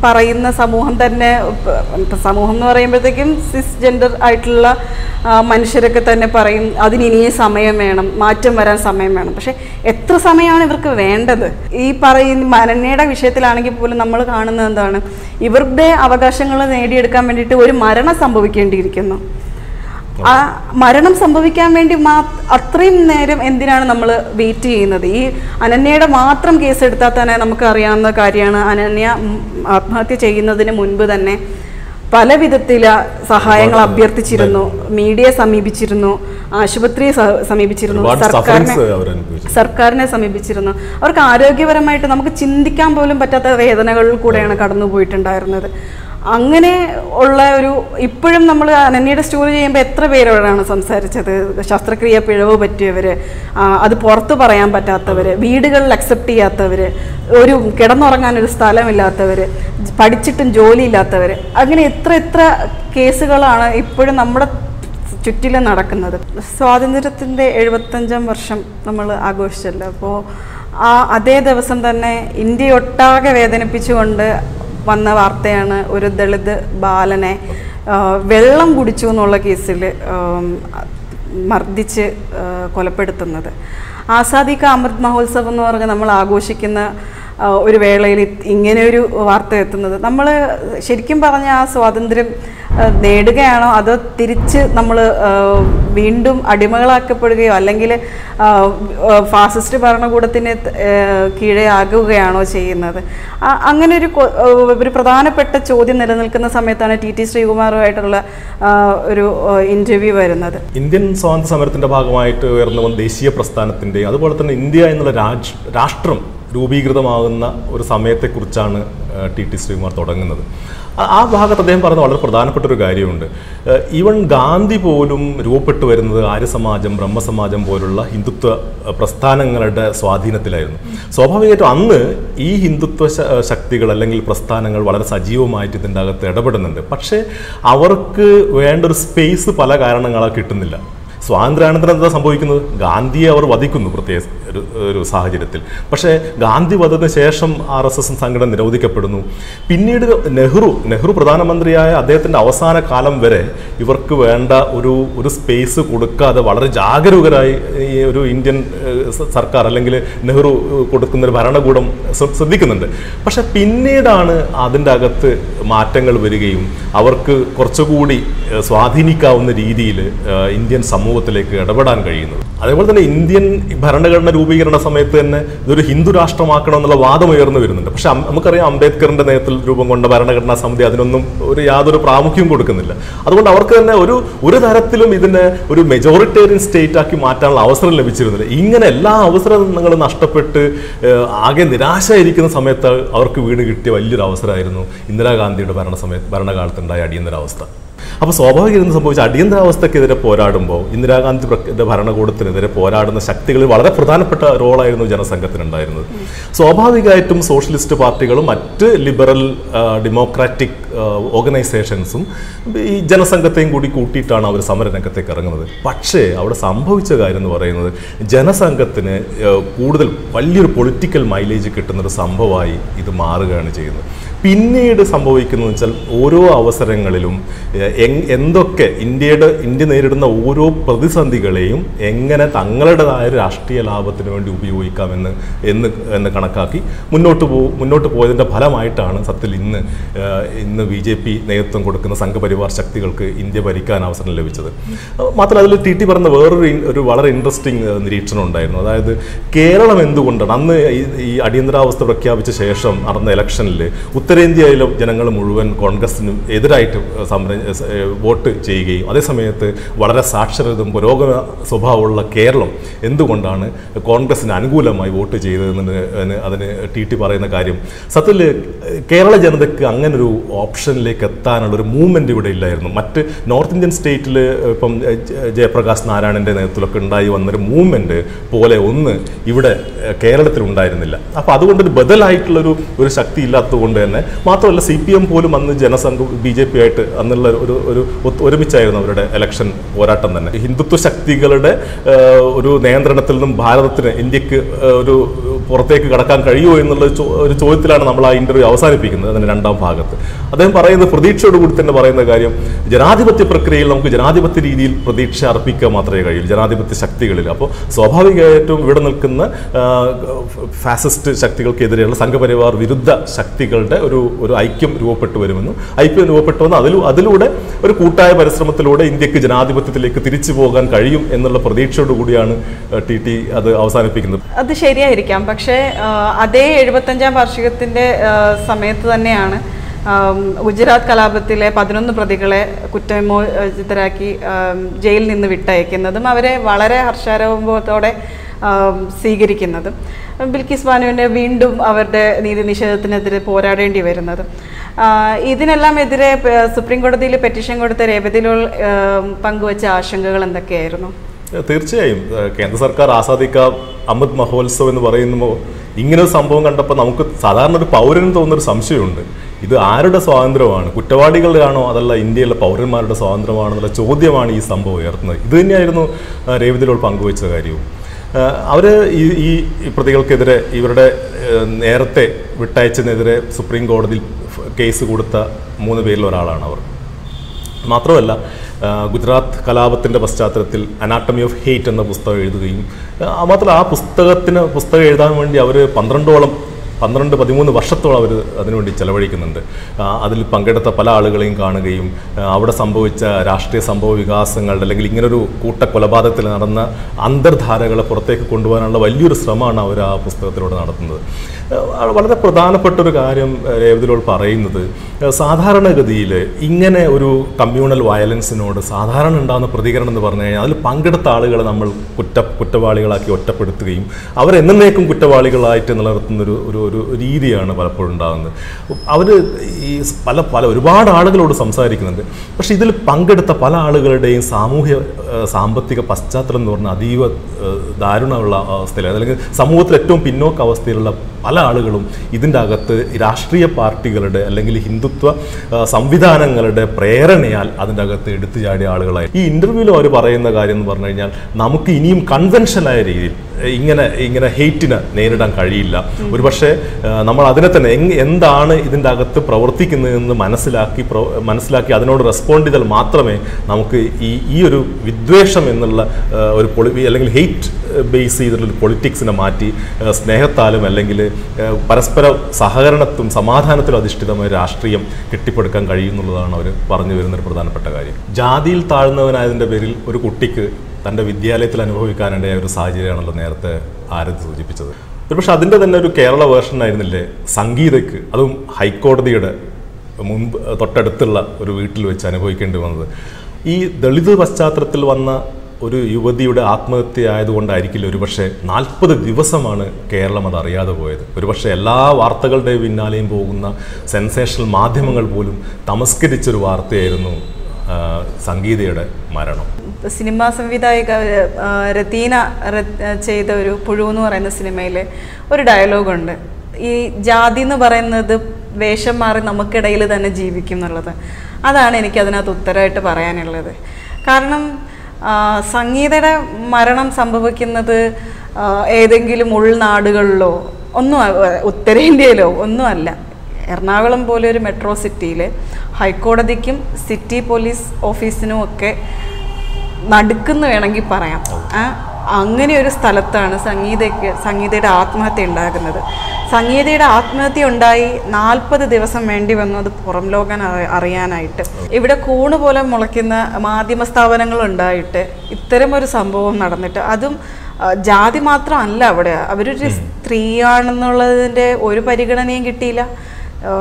പറയുന്ന സമൂഹം തന്നെ ഇപ്പം സമൂഹം എന്ന് പറയുമ്പോഴത്തേക്കും സിസ് ജെൻഡർ ആയിട്ടുള്ള ആ, മനുഷ്യരൊക്കെ തന്നെ പറയും അതിന് ഇനിയും സമയം വേണം മാറ്റം വരാൻ സമയം വേണം പക്ഷെ എത്ര സമയമാണ് ഇവർക്ക് വേണ്ടത് ഈ പറയുന്ന മരണയുടെ വിഷയത്തിലാണെങ്കിൽ പോലും നമ്മൾ കാണുന്നത് എന്താണ് ഇവരുടെ അവകാശങ്ങൾ നേടിയെടുക്കാൻ വേണ്ടിയിട്ട് ഒരു മരണം സംഭവിക്കേണ്ടിയിരിക്കുന്നു ആ മരണം സംഭവിക്കാൻ വേണ്ടി മാ അത്രയും നേരം എന്തിനാണ് നമ്മൾ വെയിറ്റ് ചെയ്യുന്നത് ഈ അനന്യയുടെ മാത്രം കേസ് എടുത്താൽ തന്നെ നമുക്ക് അറിയാവുന്ന കാര്യമാണ് അനന്യ ഉം, ആത്മഹത്യ ചെയ്യുന്നതിന് മുൻപ് തന്നെ പല വിധത്തില സഹായങ്ങൾ അഭ്യർത്ഥിച്ചിരുന്നു മീഡിയ സമീപിച്ചിരുന്നു ആശുപത്രിയെ സ- സമീപിച്ചിരുന്നു
ഒരുപാട്
സർക്കാരിനെ
സഫറിങ്സ് അവർ അനുഭവിച്ചു
സർക്കാരിനെ സമീപിച്ചിരുന്നു അവർക്ക് ആരോഗ്യപരമായിട്ട് നമുക്ക് ചിന്തിക്കാൻ പോലും പറ്റാത്ത വേദനകളിൽ കൂടെയാണ് കടന്നു പോയിട്ടുണ്ടായിരുന്നത് അങ്ങനെ ഉള്ള ഒരു ഇപ്പോഴും നമ്മൾ അനന്യയുടെ സ്റ്റോറി ചെയ്യുമ്പോൾ എത്ര പേരോടാണ് സംസാരിച്ചത് ശസ്ത്രക്രിയ പിഴവ് പറ്റിയവർ അത് പുറത്ത് പറയാൻ പറ്റാത്തവർ വീടുകളിൽ അക്സെപ്റ്റ് ചെയ്യാത്തവർ ഒരു കിടന്നുറങ്ങാൻ ഒരു സ്ഥലമില്ലാത്തവർ പഠിച്ചിട്ടും ജോലിയില്ലാത്തവർ അങ്ങനെ എത്ര എത്ര കേസുകളാണ് ഇപ്പോഴും നമ്മുടെ ചുറ്റിലും നടക്കുന്നത് സ്വാതന്ത്ര്യത്തിൻ്റെ എഴുപത്തഞ്ചാം വർഷം നമ്മൾ ആഘോഷിച്ചല്ലോ അപ്പോൾ ആ അതേ ദിവസം തന്നെ ഇന്ത്യയൊട്ടാകെ വേദനിപ്പിച്ചുകൊണ്ട് വന്ന വാർത്തയാണ് ഒരു ദളിത് ബാലനെ ആ, വെള്ളം കുടിച്ചു എന്നുള്ള കേസിൽ ആം, മർദ്ദിച്ച് ആ, കൊലപ്പെടുത്തുന്നത് ആസാദി കാ അമൃത് മഹോത്സവം എന്ന് പറഞ്ഞ് നമ്മൾ ആഘോഷിക്കുന്ന ആ, ഒരു വേളയിൽ ഇത് ഇങ്ങനെ ഒരു വാർത്ത എത്തുന്നത് നമ്മൾ ശരിക്കും പറഞ്ഞ ആ സ്വാതന്ത്ര്യം ആ, നേടുകയാണോ അതോ തിരിച്ച് നമ്മൾ വീണ്ടും അടിമകളാക്കപ്പെടുകയോ അല്ലെങ്കിൽ ആ, ആ, ഫാസിസ്റ്റ് ഭരണകൂടത്തിന് ത- ആ, കീഴെ ആകുകയാണോ ചെയ്യുന്നത് ആ- അങ്ങനെ ഒരു കൊ- ആ, ഒരു പ്രധാനപ്പെട്ട ചോദ്യം നിലനിൽക്കുന്ന സമയത്താണ് ടി ടി ശ്രീകുമാറുമായിട്ടുള്ള ആ, ഒരു ഇൻ്റർവ്യൂ വരുന്നത്
ഇന്ത്യൻ സ്വാതന്ത്ര്യ സമരത്തിന്റെ ഭാഗമായിട്ട് ഉയർന്നു വന്ന ദേശീയ പ്രസ്ഥാനത്തിന്റെ അതുപോലെ തന്നെ ഇന്ത്യ എന്നുള്ള രാജ് രാഷ്ട്രം രൂപീകൃതമാകുന്ന ഒരു സമയത്തെക്കുറിച്ചാണ് ഏഹ്, ടി ടി ശ്രീകുമാർ തുടങ്ങുന്നത് ആ- ആ ഭാഗത്ത് അദ്ദേഹം പറഞ്ഞ വളരെ പ്രധാനപ്പെട്ട ഒരു കാര്യമുണ്ട് ഏഹ്, ഈവൻ ഗാന്ധി പോലും രൂപപ്പെട്ടു വരുന്നത് ആര്യസമാജം ബ്രഹ്മസമാജം പോലുള്ള ഹിന്ദുത്വ ഏഹ്, പ്രസ്ഥാനങ്ങളുടെ സ്വാധീനത്തിലായിരുന്നു സ്വാഭാവികമായിട്ടും അന്ന് ഈ ഹിന്ദുത്വ ശ- ഏഹ്, ശക്തികൾ അല്ലെങ്കിൽ പ്രസ്ഥാനങ്ങൾ വളരെ സജീവമായിട്ട് ഇതിൻ്റെ അകത്ത് ഇടപെടുന്നുണ്ട് പക്ഷേ അവർക്ക് വേണ്ട ഒരു സ്പേസ് പല കാരണങ്ങളാൽ കിട്ടുന്നില്ല സ്വാതന്ത്ര്യാനന്തരം എന്താ സംഭവിക്കുന്നത് ഗാന്ധിയെ അവർ വധിക്കുന്നു പ്രത്യേക ഒരു ഒരു സാഹചര്യത്തിൽ പക്ഷേ ഗാന്ധി വധത്തിന് ശേഷം ആർ എസ് എസ് സംഘടന നിരോധിക്കപ്പെടുന്നു പിന്നീട് നെഹ്റു നെഹ്റു പ്രധാനമന്ത്രിയായ അദ്ദേഹത്തിൻ്റെ അവസാന കാലം വരെ ഇവർക്ക് വേണ്ട ഒരു ഒരു സ്പേസ് കൊടുക്കാതെ വളരെ ജാഗരൂകരായി ഈ ഒരു ഇന്ത്യൻ ഏഹ്, സ- സർക്കാർ അല്ലെങ്കിൽ നെഹ്റു ഏഹ്, കൊടുക്കുന്ന ഒരു ഭരണകൂടം ശ്ര- ശ്രദ്ധിക്കുന്നുണ്ട് പക്ഷെ പിന്നീടാണ് അതിൻ്റെ അകത്ത് മാറ്റങ്ങൾ വരികയും അവർക്ക് കുറച്ചുകൂടി ഏഹ്, സ്വാധീനിക്കാവുന്ന രീതിയിൽ ഇന്ത്യൻ സമൂഹത്തിലേക്ക് ഇടപെടാൻ കഴിയുന്നത് അതേപോലെ തന്നെ ഇന്ത്യൻ ഭരണഘടന രൂപീകരണ സമയത്ത് തന്നെ ഇതൊരു ഹിന്ദു രാഷ്ട്രമാക്കണം എന്നുള്ള വാദം ഉയർന്നു വരുന്നുണ്ട് പക്ഷെ അം- നമുക്കറിയാം അംബേദ്കറിന്റെ നേതൃത്വത്തിൽ രൂപം കൊണ്ട ഭരണഘടനാ സമിതി അതിനൊന്നും ഒരു യാതൊരു പ്രാമുഖ്യവും കൊടുക്കുന്നില്ല അതുകൊണ്ട് അവർക്ക് തന്നെ ഒരു ഒരു തരത്തിലും ഇതിനെ ഒരു മെജോറിറ്റേറിയൻ സ്റ്റേറ്റ് ആക്കി മാറ്റാനുള്ള അവസരം ലഭിച്ചിരുന്നില്ല ഇങ്ങനെ എല്ലാ അവസരങ്ങളും നഷ്ടപ്പെട്ട് ഏഹ്, ആകെ നിരാശയിരിക്കുന്ന സമയത്ത് അവർക്ക് വീണ് കിട്ടിയ വലിയൊരു അവസരമായിരുന്നു ഇന്ദിരാഗാന്ധിയുടെ ഭരണ സമയത്ത് ഭരണകാലത്തുണ്ടായ അടിയന്തരാവസ്ഥ അപ്പോൾ സ്വാഭാവികം എന്ത് സംഭവിച്ച അടിയന്തരാവസ്ഥക്കെതിരെ പോരാടുമ്പോൾ ഇന്ദിരാഗാന്ധി പ്രക- ഭരണകൂടത്തിനെതിരെ പോരാടുന്ന ശക്തികളിൽ വളരെ പ്രധാനപ്പെട്ട റോളായിരുന്നു ജനസംഘത്തിനുണ്ടായിരുന്നത് സ്വാഭാവികമായിട്ടും സോഷ്യലിസ്റ്റ് പാർട്ടികളും മറ്റ് ലിബറൽ ആ, ഡെമോക്രാറ്റിക് ആ, ഓർഗനൈസേഷൻസും ഈ ജനസംഘത്തെയും കൂടി കൂട്ടിയിട്ടാണ് അവർ സമരരംഗത്തേക്ക് ഇറങ്ങുന്നത് പക്ഷേ അവിടെ സംഭവിച്ച കാര്യം എന്ന് പറയുന്നത് ജനസംഘത്തിന് ആ, കൂടുതൽ വലിയൊരു പൊളിറ്റിക്കൽ മൈലേജ് കിട്ടുന്ന ഒരു സംഭവമായി ഇത് മാറുകയാണ് ചെയ്യുന്നത് പിന്നീട് സംഭവിക്കുന്നത് വെച്ചാൽ ഓരോ അവസരങ്ങളിലും എ- എങ്- എന്തൊക്കെ ഇന്ത്യയുടെ ഇന്ത്യ നേരിടുന്ന ഓരോ പ്രതിസന്ധികളെയും എങ്ങനെ തങ്ങളുടേതായ രാഷ്ട്രീയ ലാഭത്തിന് വേണ്ടി ഉപയോഗിക്കാമെന്ന് എന്ന് എന്ന് കണക്കാക്കി മുന്നോട്ട് പോ മുന്നോട്ട് പോയതിൻ്റെ ഫലമായിട്ടാണ് സത്യത്തിൽ ഇന്ന് ഏഹ്, ഇന്ന് ബി ജെ പി നേതൃത്വം കൊടുക്കുന്ന സംഘപരിവാർ ശക്തികൾക്ക് ഇന്ത്യ ഭരിക്കാൻ അവസരം ലഭിച്ചത് അഹ് മാത്രമല്ല അതിൽ ടി ടി പറഞ്ഞ വേറൊരു ഇൻ- ഒരു വളരെ ഇൻട്രസ്റ്റിംഗ് നിരീക്ഷണം ഉണ്ടായിരുന്നു അതായത് കേരളം എന്തുകൊണ്ടാണ് അന്ന് ഈ- ഈ അടിയന്തരാവസ്ഥ പ്രഖ്യാപിച്ച ശേഷം നടന്ന ഇലക്ഷനിൽ ഉത്തരേന്ത്യയിലെ ജനങ്ങൾ മുഴുവൻ കോൺഗ്രസിനും എതിരായിട്ട് സമരം ഏഹ് വോട്ട് ചെയ്യുകയും അതേസമയത്ത് വളരെ സാക്ഷരതും പുരോഗമന സ്വഭാവമുള്ള കേരളം എന്തുകൊണ്ടാണ് കോൺഗ്രസിന് അനുകൂലമായി വോട്ട് ചെയ്തതെന്ന് അതിന് അതിന് ടി ടി പറയുന്ന കാര്യം സത്യത്തിൽ കേരള ജനതയ്ക്ക് അങ്ങനൊരു ഓപ്ഷനിലേക്ക് എത്താനുള്ള ഒരു മൂവ്മെന്റ് ഇവിടെ ഇല്ലായിരുന്നു മറ്റ് നോർത്ത് ഇന്ത്യൻ സ്റ്റേറ്റിൽ ഇപ്പം ജ- ജയപ്രകാശ് നാരായണന്റെ നേതൃത്വത്തിലൊക്കെ ഉണ്ടായി വന്നൊരു മൂവ്മെന്റ് പോലെ ഒന്ന് ഇവിടെ ഏഹ്, കേരളത്തിൽ ഉണ്ടായിരുന്നില്ല അപ്പോൾ അതുകൊണ്ടൊരു ബദലായിട്ടുള്ളൊരു ഒരു ശക്തി ഇല്ലാത്തത് കൊണ്ട് തന്നെ മാത്രമല്ല സി പി എം പോലും അന്ന് ജനസംഘം ബി ജെ പി ആയിട്ട് അന്നുള്ള ഒരു ഒരു ഒത്ത് ഒരുമിച്ചായിരുന്നു അവരുടെ ഇലക്ഷൻ പോരാട്ടം തന്നെ ഹിന്ദുത്വ ശക്തികളുടെ ഏഹ്, ഒരു നിയന്ത്രണത്തിൽ നിന്നും ഭാരതത്തിന് ഇന്ത്യക്ക് ഏഹ്, ഒരു പുറത്തേക്ക് കടക്കാൻ കഴിയുമോ എന്നുള്ള ഒരു ചോ- ഒരു ചോദ്യത്തിലാണ് നമ്മൾ ആ ഇന്റർവ്യൂ അവസാനിപ്പിക്കുന്നത് അതിന്റെ രണ്ടാം ഭാഗത്ത് അദ്ദേഹം പറയുന്നത് പ്രതീക്ഷയോടുകൂടി തന്നെ പറയുന്ന കാര്യം ജനാധിപത്യ പ്രക്രിയയിൽ നമുക്ക് ജനാധിപത്യ രീതിയിൽ പ്രതീക്ഷ അർപ്പിക്കുക മാത്രമേ കഴിയൂ ജനാധിപത്യ ശക്തികളിൽ അപ്പോൾ സ്വാഭാവികമായിട്ടും ഇവിടെ നിൽക്കുന്ന ആ, ഫാസിസ്റ്റ് ശക്തികൾക്കെതിരെയുള്ള സംഘപരിവാർ വിരുദ്ധ ശക്തികളുടെ ഒരു ഒരു ഐക്യം രൂപപ്പെട്ടു വരുമെന്നും ഐക്യം രൂപപ്പെട്ടു വന്ന് അതിലൂ അതിലൂടെ ഒരു കൂട്ടായ പരിശ്രമത്തിലൂടെ ഇന്ത്യക്ക് ജനാധിപത്യത്തിലേക്ക് തിരിച്ചു പോകാൻ കഴിയും എന്നുള്ള പ്രതീക്ഷയോടുകൂടിയാണ് ടി ടി അത് അവസാനിപ്പിക്കുന്നത്
അത് ശരിയായിരിക്കാം പക്ഷേ ആ, അതേ എഴുപത്തഞ്ചാം വാർഷികത്തിൻ്റെ ആ, സമയത്ത് തന്നെയാണ് ആം, ഗുജറാത്ത് കലാപത്തിലെ പതിനൊന്ന് പ്രതികളെ കുറ്റമോചിതരാക്കി ആം, ജയിലിൽ നിന്ന് വിട്ടയക്കുന്നതും അവരെ വളരെ ഹർഷാരംഭത്തോടെ ആം, സ്വീകരിക്കുന്നതും ബിൽക്കിസ് ബാനുവിനെ വീണ്ടും അവരുടെ നീതി നിഷേധത്തിനെതിരെ പോരാടേണ്ടി വരുന്നതും ആ, ഇതിനെല്ലാം എതിരെ പ- സുപ്രീം കോടതിയിൽ പെറ്റീഷൻ കൊടുത്ത രേവതിലോൾ ആം, പങ്കുവച്ച ആശങ്കകൾ എന്തൊക്കെയായിരുന്നു
തീർച്ചയായും ഏഹ് കേന്ദ്ര സർക്കാർ ആസാദിക്ക അമൃത് മഹോത്സവ് എന്ന് പറയുമ്പോൾ ഇങ്ങനെ ഒരു സംഭവം കണ്ടപ്പോൾ നമുക്ക് സാധാരണ ഒരു പൗരന് തോന്നുന്നൊരു സംശയമുണ്ട് ഇത് ആരുടെ സ്വാതന്ത്ര്യമാണ് കുറ്റവാളികളുടെയാണോ അതല്ല ഇന്ത്യയിലെ പൗരന്മാരുടെ സ്വാതന്ത്ര്യമാണോ എന്നുള്ള ചോദ്യമാണ് ഈ സംഭവം ഉയർത്തുന്നത് ഇത് തന്നെയായിരുന്നു ഏഹ് രേവതിലോൾ പങ്കുവച്ച കാര്യവും ഏഹ് അവര് ഈ ഈ ഈ പ്രതികൾക്കെതിരെ ഇവരുടെ ഏഹ് നേരത്തെ വിട്ടയച്ചതിനെതിരെ സുപ്രീം കോടതിയിൽ ഫ് കേസ് കൊടുത്ത മൂന്ന് പേരിൽ ഒരാളാണ് അവർ മാത്രമല്ല ആ, ഗുജറാത്ത് കലാപത്തിൻ്റെ പശ്ചാത്തലത്തിൽ അനാട്ടമി ഓഫ് ഹെയ്റ്റ് എന്ന പുസ്തകം എഴുതുകയും ആ, മാത്രമല്ല ആ പുസ്തകത്തിന് പുസ്തകം എഴുതാൻ വേണ്ടി അവർ പന്ത്രണ്ടോളം പന്ത്രണ്ട് പതിമൂന്ന് വർഷത്തോളം അവർ അതിനുവേണ്ടി ചെലവഴിക്കുന്നുണ്ട് ആ, അതിൽ പങ്കെടുത്ത പല ആളുകളെയും കാണുകയും ആ, അവിടെ സംഭവിച്ച രാഷ്ട്രീയ സംഭവ വികാസങ്ങളുടെ അല്ലെങ്കിൽ ഇങ്ങനൊരു കൂട്ട കൊലപാതകത്തിൽ നടന്ന അന്തർധാരകളെ പുറത്തേക്ക് കൊണ്ടുപോകാനുള്ള വലിയൊരു ശ്രമമാണ് അവർ ആ പുസ്തകത്തിലൂടെ നടത്തുന്നത് ആ, വളരെ പ്രധാനപ്പെട്ട ഒരു കാര്യം ആ, രേവതിലോൾ പറയുന്നത് ആ, സാധാരണഗതിയിൽ ഇങ്ങനെ ഒരു കമ്മ്യൂണൽ വയലൻസിനോട് സാധാരണ ഉണ്ടാകുന്ന പ്രതികരണം എന്ന് പറഞ്ഞു കഴിഞ്ഞാൽ അതിൽ പങ്കെടുത്ത ആളുകളെ നമ്മൾ കുറ്റ കുറ്റവാളികളാക്കി ഒറ്റപ്പെടുത്തുകയും അവരെന്നേക്കും കുറ്റവാളികളായിട്ട് നിലനിർത്തുന്ന ഒരു ഒരു ഒരു രീതിയാണ് പലപ്പോഴും ഉണ്ടാകുന്നത് അവർ ഈ പല പല ഒരുപാട് ആളുകളോട് സംസാരിക്കുന്നുണ്ട് പക്ഷേ ഇതിൽ പങ്കെടുത്ത പല ആളുകളുടെയും സാമൂഹ്യ ആ, സാമ്പത്തിക പശ്ചാത്തലം എന്ന് പറഞ്ഞാൽ അതീവ ആ, ദാരുണമുള്ള അവസ്ഥയിൽ അല്ലെങ്കിൽ സമൂഹത്തിൽ ഏറ്റവും പിന്നോക്ക അവസ്ഥയിലുള്ള പല ആളുകളും ഇതിൻ്റെ അകത്ത് രാഷ്ട്രീയ പാർട്ടികളുടെ അല്ലെങ്കിൽ ഹിന്ദുത്വ ആ, സംവിധാനങ്ങളുടെ പ്രേരണയാൽ അതിൻ്റെ അകത്ത് എടുത്തു ചാടിയ ആളുകളായി ഈ ഇൻ്റർവ്യൂവിൽ അവർ പറയുന്ന കാര്യം എന്ന് പറഞ്ഞു കഴിഞ്ഞാൽ നമുക്ക് ഇനിയും കൺവെൻഷനായ രീതിയിൽ ഏ, ഇങ്ങനെ ഇങ്ങനെ ഹെയ്റ്റിനെ നേരിടാൻ കഴിയില്ല ഒരുപക്ഷെ ആ, നമ്മൾ അതിനെ തന്നെ എങ് എന്താണ് ഇതിൻ്റെ അകത്ത് പ്രവർത്തിക്കുന്നതെന്ന് മനസ്സിലാക്കി പ്രോ- മനസ്സിലാക്കി അതിനോട് റെസ്പോണ്ട് ചെയ്താൽ മാത്രമേ നമുക്ക് ഈ ഈ ഒരു വിദ്വേഷം എന്നുള്ള ആ, ഒരു പൊളി അല്ലെങ്കിൽ ഹെയ്റ്റ് ബേസ് ചെയ്തിട്ടുള്ള പൊളിറ്റിക്സിനെ മാറ്റി ആ, സ്നേഹത്താലും അല്ലെങ്കിൽ ആ, പരസ്പര സഹകരണത്തും സമാധാനത്തിലും അധിഷ്ഠിതമായ രാഷ്ട്രീയം കെട്ടിപ്പടുക്കാൻ കഴിയുന്നുള്ളതാണ് അവർ പറഞ്ഞു വരുന്നൊരു പ്രധാനപ്പെട്ട കാര്യം ജാതിയിൽ താഴ്ന്നവനായതിൻ്റെ പേരിൽ ഒരു കുട്ടിക്ക് തൻ്റെ വിദ്യാലയത്തിൽ അനുഭവിക്കാനിടയായ ഒരു സാഹചര്യമാണല്ലോ നേരത്തെ ആരതി സൂചിപ്പിച്ചത് പക്ഷെ അതിൻ്റെ തന്നെ ഒരു കേരള വേർഷൻ ആയിരുന്നില്ലേ സംഗീതയ്ക്ക് അതും ഹൈക്കോടതിയുടെ മുൻപ് തൊട്ടടുത്തുള്ള ഒരു വീട്ടിൽ വെച്ച് അനുഭവിക്കേണ്ടി വന്നത് ഈ ദളിത് പശ്ചാത്തലത്തിൽ വന്ന ഒരു യുവതിയുടെ ആത്മഹത്യ ആയതുകൊണ്ടായിരിക്കില്ല ഒരുപക്ഷെ നാൽപ്പത് ദിവസമാണ് കേരളം അത് അറിയാതെ പോയത് ഒരുപക്ഷെ എല്ലാ വാർത്തകളുടെ പിന്നാലെയും പോകുന്ന സെൻസേഷണൽ മാധ്യമങ്ങൾ പോലും തമസ്കരിച്ചൊരു വാർത്തയായിരുന്നു ആ, സംഗീതയുടെ മരണം
സിനിമാ സംവിധായിക ആ, രതീന ര- ചെയ്ത ഒരു പുഴു എന്ന് പറയുന്ന സിനിമയിൽ ഒരു ഡയലോഗുണ്ട് ഈ ജാതി എന്ന് പറയുന്നത് വേഷം മാറി നമുക്കിടയിൽ തന്നെ ജീവിക്കും എന്നുള്ളത് അതാണ് എനിക്ക് അതിനകത്ത് ഉത്തരമായിട്ട് പറയാനുള്ളത് കാരണം ആ, സംഗീതയുടെ മരണം സംഭവിക്കുന്നത് ആ, ഏതെങ്കിലും ഉൾനാടുകളിലോ ഒന്നും അ- ഉത്തരേന്ത്യയിലോ ഒന്നുമല്ല എറണാകുളം പോലെ ഒരു മെട്രോ സിറ്റിയിൽ ഹൈക്കോടതിക്കും സിറ്റി പോലീസ് ഓഫീസിനും ഒക്കെ നടുക്കെന്ന് വേണമെങ്കിൽ പറയാം ആ, അങ്ങനെ ഒരു സ്ഥലത്താണ് സംഗീതയ്ക്ക് സംഗീതയുടെ ആത്മഹത്യ ഉണ്ടാകുന്നത് സംഗീതയുടെ ആത്മഹത്യ ഉണ്ടായി നാൽപ്പത് ദിവസം വേണ്ടി വന്നു അത് പുറം ലോകം അറി- അറിയാനായിട്ട് ഇവിടെ കൂണ് പോലെ മുളയ്ക്കുന്ന മാധ്യമ സ്ഥാപനങ്ങൾ ഉണ്ടായിട്ട് ഇത്തരമൊരു സംഭവം നടന്നിട്ട് അതും ആ, ജാതി മാത്രമല്ല അവിടെ അവരൊരു സ്ത്രീയാണെന്നുള്ളതിൻ്റെ ഒരു പരിഗണനയും കിട്ടിയില്ല ആ,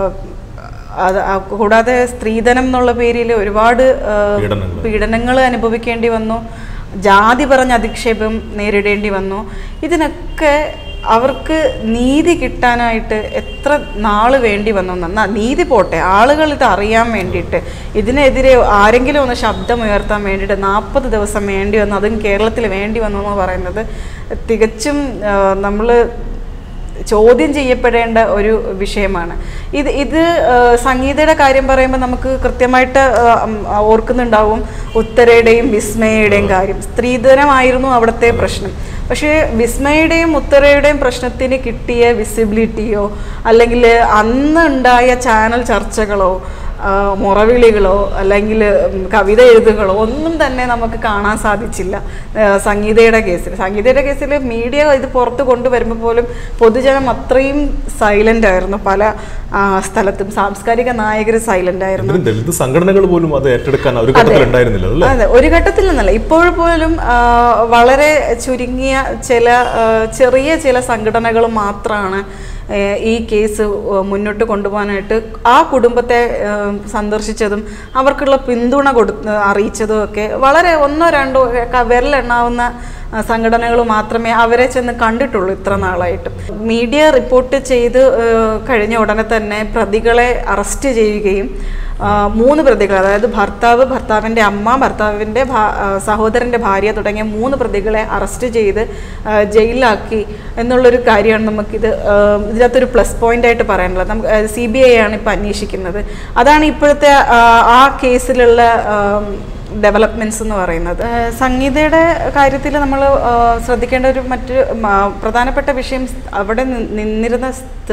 അത് ആ, കൂടാതെ സ്ത്രീധനം എന്നുള്ള പേരിൽ ഒരുപാട് ആ,
പീഡനങ്ങൾ.
പീഡനങ്ങൾ അനുഭവിക്കേണ്ടി വന്നു ജാതി പറഞ്ഞ അധിക്ഷേപം നേരിടേണ്ടി വന്നു ഇതിനൊക്കെ അവർക്ക് നീതി കിട്ടാനായിട്ട് എത്ര നാൾ വേണ്ടി വന്നു എന്നാ നീതി പോട്ടെ ആളുകൾ ഇത് അറിയാൻ വേണ്ടിയിട്ട് ഇതിനെതിരെ ആരെങ്കിലും ഒന്ന് ശബ്ദം ഉയർത്താൻ വേണ്ടിയിട്ട് നാൽപ്പത് ദിവസം വേണ്ടി വന്നു അതും കേരളത്തിൽ വേണ്ടി വന്നു എന്ന് പറയുന്നത് തികച്ചും നമ്മൾ ചോദ്യം ചെയ്യപ്പെടേണ്ട ഒരു വിഷയമാണ് ഇത് ഇത് ആ, സംഗീതയുടെ കാര്യം പറയുമ്പോൾ നമുക്ക് കൃത്യമായിട്ട് ആ, ഉം, ആ, ഓർക്കുന്നുണ്ടാവും ഉത്തരയുടെയും വിസ്മയയുടെയും കാര്യം സ്ത്രീധനമായിരുന്നു അവിടുത്തെ പ്രശ്നം പക്ഷേ വിസ്മയുടെയും ഉത്തരയുടെയും പ്രശ്നത്തിന് കിട്ടിയ വിസിബിലിറ്റിയോ അല്ലെങ്കിൽ അന്ന് ഉണ്ടായ ചാനൽ ചർച്ചകളോ ആ, മുറവിളികളോ അല്ലെങ്കിൽ ഉം, കവിത എഴുതുകളോ ഒന്നും തന്നെ നമുക്ക് കാണാൻ സാധിച്ചില്ല ആ, സംഗീതയുടെ കേസിൽ സംഗീതയുടെ കേസിൽ മീഡിയ ഇത് പുറത്ത് കൊണ്ടുവരുമ്പോൾ പോലും പൊതുജനം അത്രയും സൈലൻ്റ് ആയിരുന്നു പല ആ, സ്ഥലത്തും സാംസ്കാരിക നായകർ സൈലൻ്റ് ആയിരുന്നു
ഇതിന് ദളിത് സംഘടനകൾ പോലും അത് ഏറ്റെടുക്കാൻ ഒരു ഘട്ടത്തിൽ ഉണ്ടായിരുന്നില്ല അല്ലേ
അതെ ഒരു ഘട്ടത്തിൽ നിന്നല്ല ഇപ്പോൾ പോലും ആ, വളരെ ചുരുങ്ങിയ ചില ആ, ചെറിയ ചില സംഘടനകൾ മാത്രമാണ് ഏ, ഈ കേസ് ആ, മുന്നോട്ട് കൊണ്ടുപോകാനായിട്ട് ആ കുടുംബത്തെ ആ, സന്ദർശിച്ചതും അവർക്കുള്ള പിന്തുണ കൊടു അറിയിച്ചതും ഒക്കെ വളരെ ഒന്നോ രണ്ടോ ഒക്കെ വിരലെണ്ണാവുന്ന സംഘടനകൾ മാത്രമേ അവരെ ചെന്ന് കണ്ടിട്ടുള്ളൂ ഇത്ര നാളായിട്ട് മീഡിയ റിപ്പോർട്ട് ചെയ്ത് ആ, കഴിഞ്ഞ ഉടനെ തന്നെ പ്രതികളെ അറസ്റ്റ് ചെയ്യുകയും ആ, മൂന്ന് പ്രതികൾ അതായത് ഭർത്താവ് ഭർത്താവിൻ്റെ അമ്മ ഭർത്താവിൻ്റെ ഭാ- ആ, സഹോദരൻ്റെ ഭാര്യ തുടങ്ങിയ മൂന്ന് പ്രതികളെ അറസ്റ്റ് ചെയ്ത് ആ, ജയിലിലാക്കി എന്നുള്ളൊരു കാര്യമാണ് നമുക്കിത് ആ, ഇതിനകത്തൊരു പ്ലസ് പോയിന്റ് ആയിട്ട് പറയാനുള്ളത് നമുക്ക് സി ബി ഐ ആണ് ഇപ്പോൾ അന്വേഷിക്കുന്നത് അതാണ് ഇപ്പോഴത്തെ ആ, ആ കേസിലുള്ള ഡെവലപ്മെൻറ്റ്സ് എന്ന് പറയുന്നത് ആ, സംഗീതയുടെ കാര്യത്തിൽ നമ്മൾ ശ്രദ്ധിക്കേണ്ട ഒരു മറ്റ് മ- പ്രധാനപ്പെട്ട വിഷയം സ്- അവിടെ നി- നിന്നിരുന്ന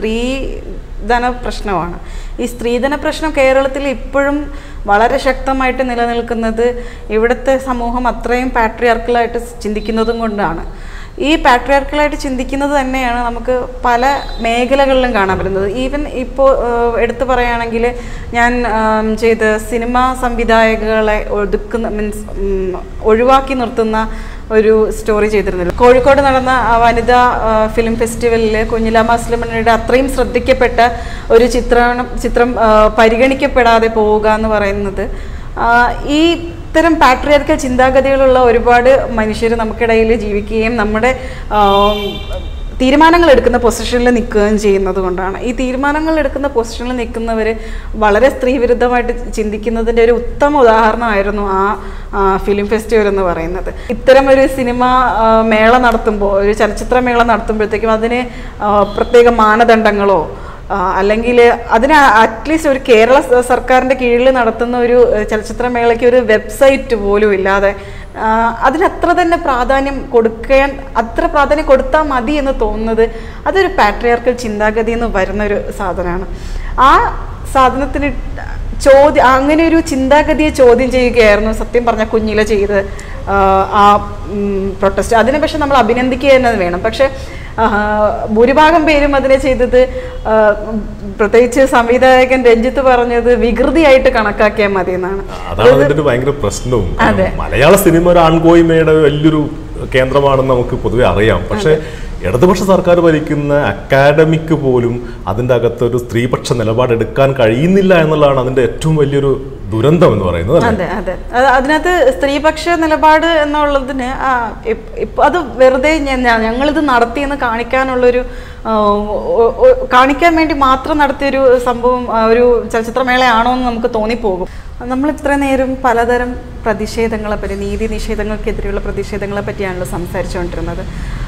സ്ത്രീധന പ്രശ്നമാണ് ഈ സ്ത്രീധന പ്രശ്നം കേരളത്തിൽ ഇപ്പോഴും വളരെ ശക്തമായിട്ട് നിലനിൽക്കുന്നത് ഇവിടുത്തെ സമൂഹം അത്രയും പാട്രിയാർക്കലായിട്ട് ചിന്തിക്കുന്നതും കൊണ്ടാണ് ഈ പാട്രിയാർക്കലായിട്ട് ചിന്തിക്കുന്നത് തന്നെയാണ് നമുക്ക് പല മേഖലകളിലും കാണാൻ പറ്റുന്നത് ഈവൻ ഇപ്പോൾ എടുത്തു പറയുകയാണെങ്കിൽ ഞാൻ ആം, ചെയ്ത സിനിമാ സംവിധായകകളെ ഒതുക്കുന്ന മീൻസ് ഒഴിവാക്കി നിർത്തുന്ന ഒരു സ്റ്റോറി ചെയ്തിരുന്നില്ല കോഴിക്കോട് നടന്ന ആ വനിതാ ആ, ഫിലിം ഫെസ്റ്റിവലിൽ കുഞ്ഞില മാസ്ലമണിയുടെ അത്രയും ശ്രദ്ധിക്കപ്പെട്ട ഒരു ചിത്രം ചിത്രം ആ, പരിഗണിക്കപ്പെടാതെ പോവുക എന്ന് പറയുന്നത് ആ, ഈ ഇത്തരം പാട്രിയാർക്കൽ ചിന്താഗതികളുള്ള ഒരുപാട് മനുഷ്യർ നമുക്കിടയിൽ ജീവിക്കുകയും നമ്മുടെ ആം, തീരുമാനങ്ങൾ എടുക്കുന്ന പൊസിഷനിൽ നിൽക്കുകയും ചെയ്യുന്നത് കൊണ്ടാണ് ഈ തീരുമാനങ്ങൾ എടുക്കുന്ന പൊസിഷനിൽ നിൽക്കുന്നവർ വളരെ സ്ത്രീവിരുദ്ധമായിട്ട് ചിന്തിക്കുന്നതിൻ്റെ ഒരു ഉത്തമ ഉദാഹരണമായിരുന്നു ആ ആ, ഫിലിം ഫെസ്റ്റിവൽ എന്ന് പറയുന്നത് ഇത്തരം ഒരു സിനിമ ആ, മേള നടത്തുമ്പോൾ ഒരു ചലച്ചിത്ര മേള നടത്തുമ്പോഴത്തേക്കും അതിന് ആ, പ്രത്യേക മാനദണ്ഡങ്ങളോ അല്ലെങ്കിൽ അതിന് അറ്റ്ലീസ്റ്റ് ഒരു കേരള സ- സർക്കാരിൻ്റെ കീഴിൽ നടത്തുന്ന ഒരു ഏഹ്, ചലച്ചിത്രമേളയ്ക്ക് ഒരു വെബ്സൈറ്റ് പോലും ഇല്ലാതെ ആ, അതിന് അത്ര തന്നെ പ്രാധാന്യം കൊടുക്കാൻ അത്ര പ്രാധാന്യം കൊടുത്താൽ മതി എന്ന് തോന്നുന്നത് അതൊരു പാട്രിയാർക്കൽ ചിന്താഗതി എന്ന് വരുന്ന ഒരു സാധനമാണ് ആ സാധനത്തിന് ചോദ്യം അങ്ങനെ ഒരു ചിന്താഗതിയെ ചോദ്യം ചെയ്യുകയായിരുന്നു സത്യം പറഞ്ഞ കുഞ്ഞില ചെയ്ത് ആ, ആ പ്രൊട്ടസ്റ്റ് അതിനെ പക്ഷെ നമ്മൾ അഭിനന്ദിക്കുക തന്നെ വേണം പക്ഷെ ആ, ഭൂരിഭാഗം പേരും അതിനെ ചെയ്തത് ആ, പ്രത്യേകിച്ച് സംവിധായകൻ രഞ്ജിത്ത് പറഞ്ഞത് വികൃതിയായിട്ട് കണക്കാക്കിയാൽ മതി എന്നാണ്
അതാണ് അതിന്റെ ഒരു ഭയങ്കര പ്രശ്നവും
അതെ.
മലയാള സിനിമ ഒരു ആൺകോയ്മയുടെ വലിയൊരു കേന്ദ്രമാണെന്ന് നമുക്ക് പൊതുവെ അറിയാം പക്ഷേ ഇടതുപക്ഷ സർക്കാർ ഭരിക്കുന്ന അക്കാഡമിക്ക് പോലും അതിൻ്റെ അകത്തൊരു സ്ത്രീപക്ഷ നിലപാടെടുക്കാൻ കഴിയുന്നില്ല എന്നുള്ളതാണ് അതിന്റെ ഏറ്റവും വലിയൊരു ദുരന്തം എന്ന് പറയുന്നത് അല്ലേ?
അതെ അതെ അത് അതിനകത്ത് സ്ത്രീപക്ഷ നിലപാട് എന്നുള്ളതിന് ആ, ഇപ്- ഇപ്പൊ അത് വെറുതെ ഞ- ഞ- ഞങ്ങളിത് നടത്തിയെന്ന് കാണിക്കാനുള്ളൊരു ആ, ഒ- ഒ- കാണിക്കാൻ വേണ്ടി മാത്രം നടത്തിയൊരു സംഭവം ആ, ഒരു ചലച്ചിത്രമേളയാണോ എന്ന് നമുക്ക് തോന്നിപ്പോകും നമ്മൾ ഇത്ര നേരം പലതരം പ്രതിഷേധങ്ങളെ പറ്റി നീതി നിഷേധങ്ങൾക്കെതിരെയുള്ള പ്രതിഷേധങ്ങളെ പറ്റിയാണല്ലോ സംസാരിച്ചുകൊണ്ടിരുന്നത്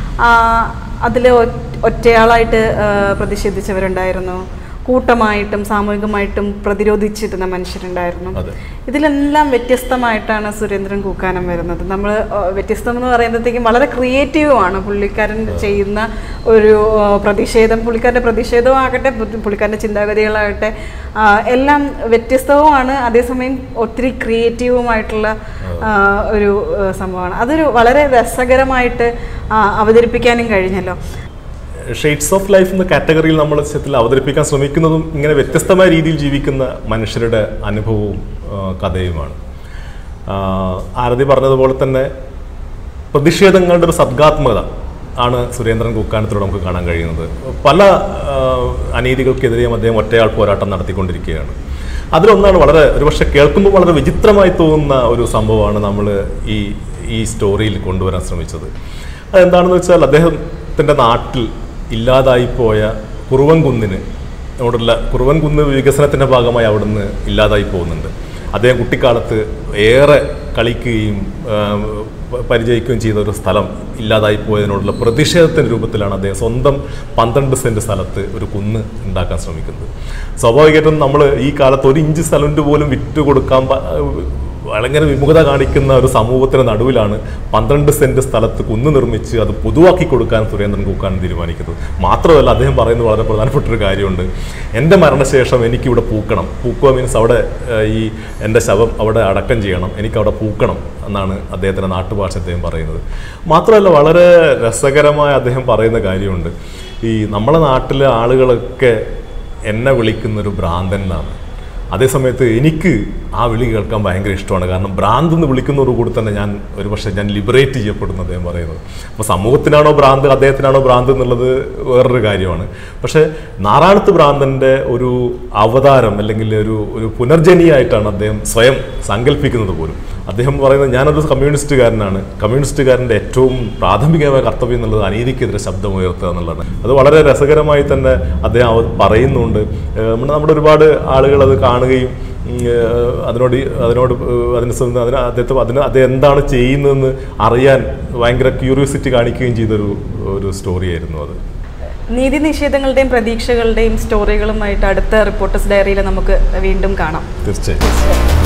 അതിൽ ഒറ്റയാളായിട്ട് ആ, പ്രതിഷേധിച്ചവരുണ്ടായിരുന്നു കൂട്ടമായിട്ടും സാമൂഹികമായിട്ടും പ്രതിരോധിച്ചിരുന്ന മനുഷ്യരുണ്ടായിരുന്നു
അതെ.
ഇതിലെല്ലാം വ്യത്യസ്തമായിട്ടാണ് സുരേന്ദ്രൻ കൂക്കാനം വരുന്നത് നമ്മൾ വ്യത്യസ്തം എന്ന് പറയുമ്പോഴത്തേക്കും വളരെ ക്രിയേറ്റീവുമാണ് പുള്ളിക്കാരൻ ചെയ്യുന്ന ഒരു ആ, പ്രതിഷേധം പുള്ളിക്കാരൻ്റെ പ്രതിഷേധവും ആകട്ടെ പു- പുള്ളിക്കാരൻ്റെ ചിന്താഗതികളാകട്ടെ ആ, എല്ലാം വ്യത്യസ്തവുമാണ് അതേസമയം ഒത്തിരി ക്രിയേറ്റീവുമായിട്ടുള്ള ആ, ഒരു ആ, സംഭവമാണ് അതൊരു വളരെ രസകരമായിട്ട് ആ, അവതരിപ്പിക്കാനും കഴിഞ്ഞല്ലോ
ഷെയ്ഡ്സ് ഓഫ് ലൈഫ് എന്ന കാറ്റഗറിയിൽ നമ്മൾ സത്യത്തിൽ അവതരിപ്പിക്കാൻ ശ്രമിക്കുന്നതും ഇങ്ങനെ വ്യത്യസ്തമായ രീതിയിൽ ജീവിക്കുന്ന മനുഷ്യരുടെ അനുഭവവും ആ, കഥയുമാണ് ആ, ആരതി പറഞ്ഞതുപോലെ തന്നെ പ്രതിഷേധങ്ങളുടെ ഒരു സർഗാത്മകത ആണ് സുരേന്ദ്രൻ കുക്കാനത്തിലൂടെ നമുക്ക് കാണാൻ കഴിയുന്നത് പല ആ, അനീതികൾക്കെതിരെയും അദ്ദേഹം ഒറ്റയാൾ പോരാട്ടം നടത്തിക്കൊണ്ടിരിക്കുകയാണ് അതിലൊന്നാണ് വളരെ ഒരുപക്ഷെ കേൾക്കുമ്പോൾ വളരെ വിചിത്രമായി തോന്നുന്ന ഒരു സംഭവമാണ് നമ്മൾ ഈ ഈ സ്റ്റോറിയിൽ കൊണ്ടുവരാൻ ശ്രമിച്ചത് അതെന്താണെന്ന് വെച്ചാൽ അദ്ദേഹത്തിൻ്റെ നാട്ടിൽ ഇല്ലാതായിപ്പോയ കുറുവൻകുന്നിന് അവിടെയുള്ള കുറുവൻകുന്ന് വികസനത്തിൻ്റെ ഭാഗമായി അവിടുന്ന് ഇല്ലാതായി പോകുന്നുണ്ട് അദ്ദേഹം കുട്ടിക്കാലത്ത് ഏറെ കളിക്കുകയും ആ, പ- പരിചയിക്കുകയും ചെയ്ത ഒരു സ്ഥലം ഇല്ലാതായി പോയതിനോടുള്ള പ്രതിഷേധത്തിൻ്റെ രൂപത്തിലാണ് അദ്ദേഹം സ്വന്തം പന്ത്രണ്ട് സെൻറ്റ് സ്ഥലത്ത് ഒരു കുന്ന് ഉണ്ടാക്കാൻ ശ്രമിക്കുന്നത് സ്വാഭാവികമായിട്ടും നമ്മൾ ഈ കാലത്ത് ഒരു ഇഞ്ച് സ്ഥലം പോലും വിറ്റ് കൊടുക്കാൻ പ- ഭയങ്കര വിമുഖത കാണിക്കുന്ന ഒരു സമൂഹത്തിന് നടുവിലാണ് പന്ത്രണ്ട് സെന്റ് സ്ഥലത്ത് കുന്ന് നിർമ്മിച്ച് അത് പൊതുവാക്കി കൊടുക്കാൻ സുരേന്ദ്രൻ കൂക്കാൻ തീരുമാനിക്കുന്നത് മാത്രമല്ല അദ്ദേഹം പറയുന്നത് വളരെ പ്രധാനപ്പെട്ട ഒരു കാര്യമുണ്ട് എൻ്റെ മരണശേഷം എനിക്കിവിടെ പൂക്കണം പൂക്കുക മീൻസ് അവിടെ ഏഹ്, ഈ എൻ്റെ ശവം അവിടെ അടക്കം ചെയ്യണം എനിക്ക് അവിടെ പൂക്കണം എന്നാണ് അദ്ദേഹത്തിൻ്റെ നാട്ടുഭാഷ അദ്ദേഹം പറയുന്നത് മാത്രമല്ല വളരെ രസകരമായ അദ്ദേഹം പറയുന്ന കാര്യമുണ്ട് ഈ നമ്മുടെ നാട്ടിലെ ആളുകളൊക്കെ എന്നെ വിളിക്കുന്നൊരു ഭ്രാന്തൻ എന്നാണ് അതേസമയത്ത് എനിക്ക് ആ വിളി കേൾക്കാൻ ഭയങ്കര ഇഷ്ടമാണ് കാരണം ഭ്രാന്ത് എന്ന് വിളിക്കുന്നതോടു കൂടി തന്നെ ഞാൻ ഒരു പക്ഷേ ഞാൻ ലിബറേറ്റ് ചെയ്യപ്പെടുന്നു അദ്ദേഹം പറയുന്നത് അപ്പോൾ സമൂഹത്തിനാണോ ഭ്രാന്ത് അദ്ദേഹത്തിനാണോ ഭ്രാന്ത് എന്നുള്ളത് വേറൊരു കാര്യമാണ് പക്ഷേ നാറാണത്ത് ഭ്രാന്തൻ്റെ ഒരു അവതാരം അല്ലെങ്കിൽ ഒരു ഒരു പുനർജനിയായിട്ടാണ് അദ്ദേഹം സ്വയം സങ്കല്പിക്കുന്നത് പോലും അദ്ദേഹം പറയുന്നത് ഞാനൊരു കമ്മ്യൂണിസ്റ്റുകാരനാണ് കമ്മ്യൂണിസ്റ്റുകാരൻ്റെ ഏറ്റവും പ്രാഥമികമായ കർത്തവ്യം എന്നുള്ളത് അനീതിക്കെതിരെ ശബ്ദമുയർത്തുക എന്നുള്ളതാണ് അത് വളരെ രസകരമായി തന്നെ അദ്ദേഹം അവ- പറയുന്നുണ്ട് ഏഹ് നമ്മുടെ നമ്മുടെ ഒരുപാട് ആളുകൾ അത് കാണുകയും ഉം, ഏഹ് അതിനോട് ഈ- അതിനോട് ഏഹ് അതിന് സ്വന്തം അതിന് അദ്ദേഹത്തെ അതിന് അദ്ദേഹം എന്താണ് ചെയ്യുന്നതെന്ന് അറിയാൻ ഭയങ്കര ക്യൂരിയോസിറ്റി കാണിക്കുകയും ചെയ്തൊരു ഒരു സ്റ്റോറിയായിരുന്നു അത്
നീതി നിഷേധങ്ങളുടെയും പ്രതീക്ഷകളുടെയും സ്റ്റോറികളുമായിട്ട് അടുത്ത റിപ്പോർട്ടേഴ്സ് ഡയറിയിൽ നമുക്ക് വീണ്ടും കാണാം
തീർച്ചയായും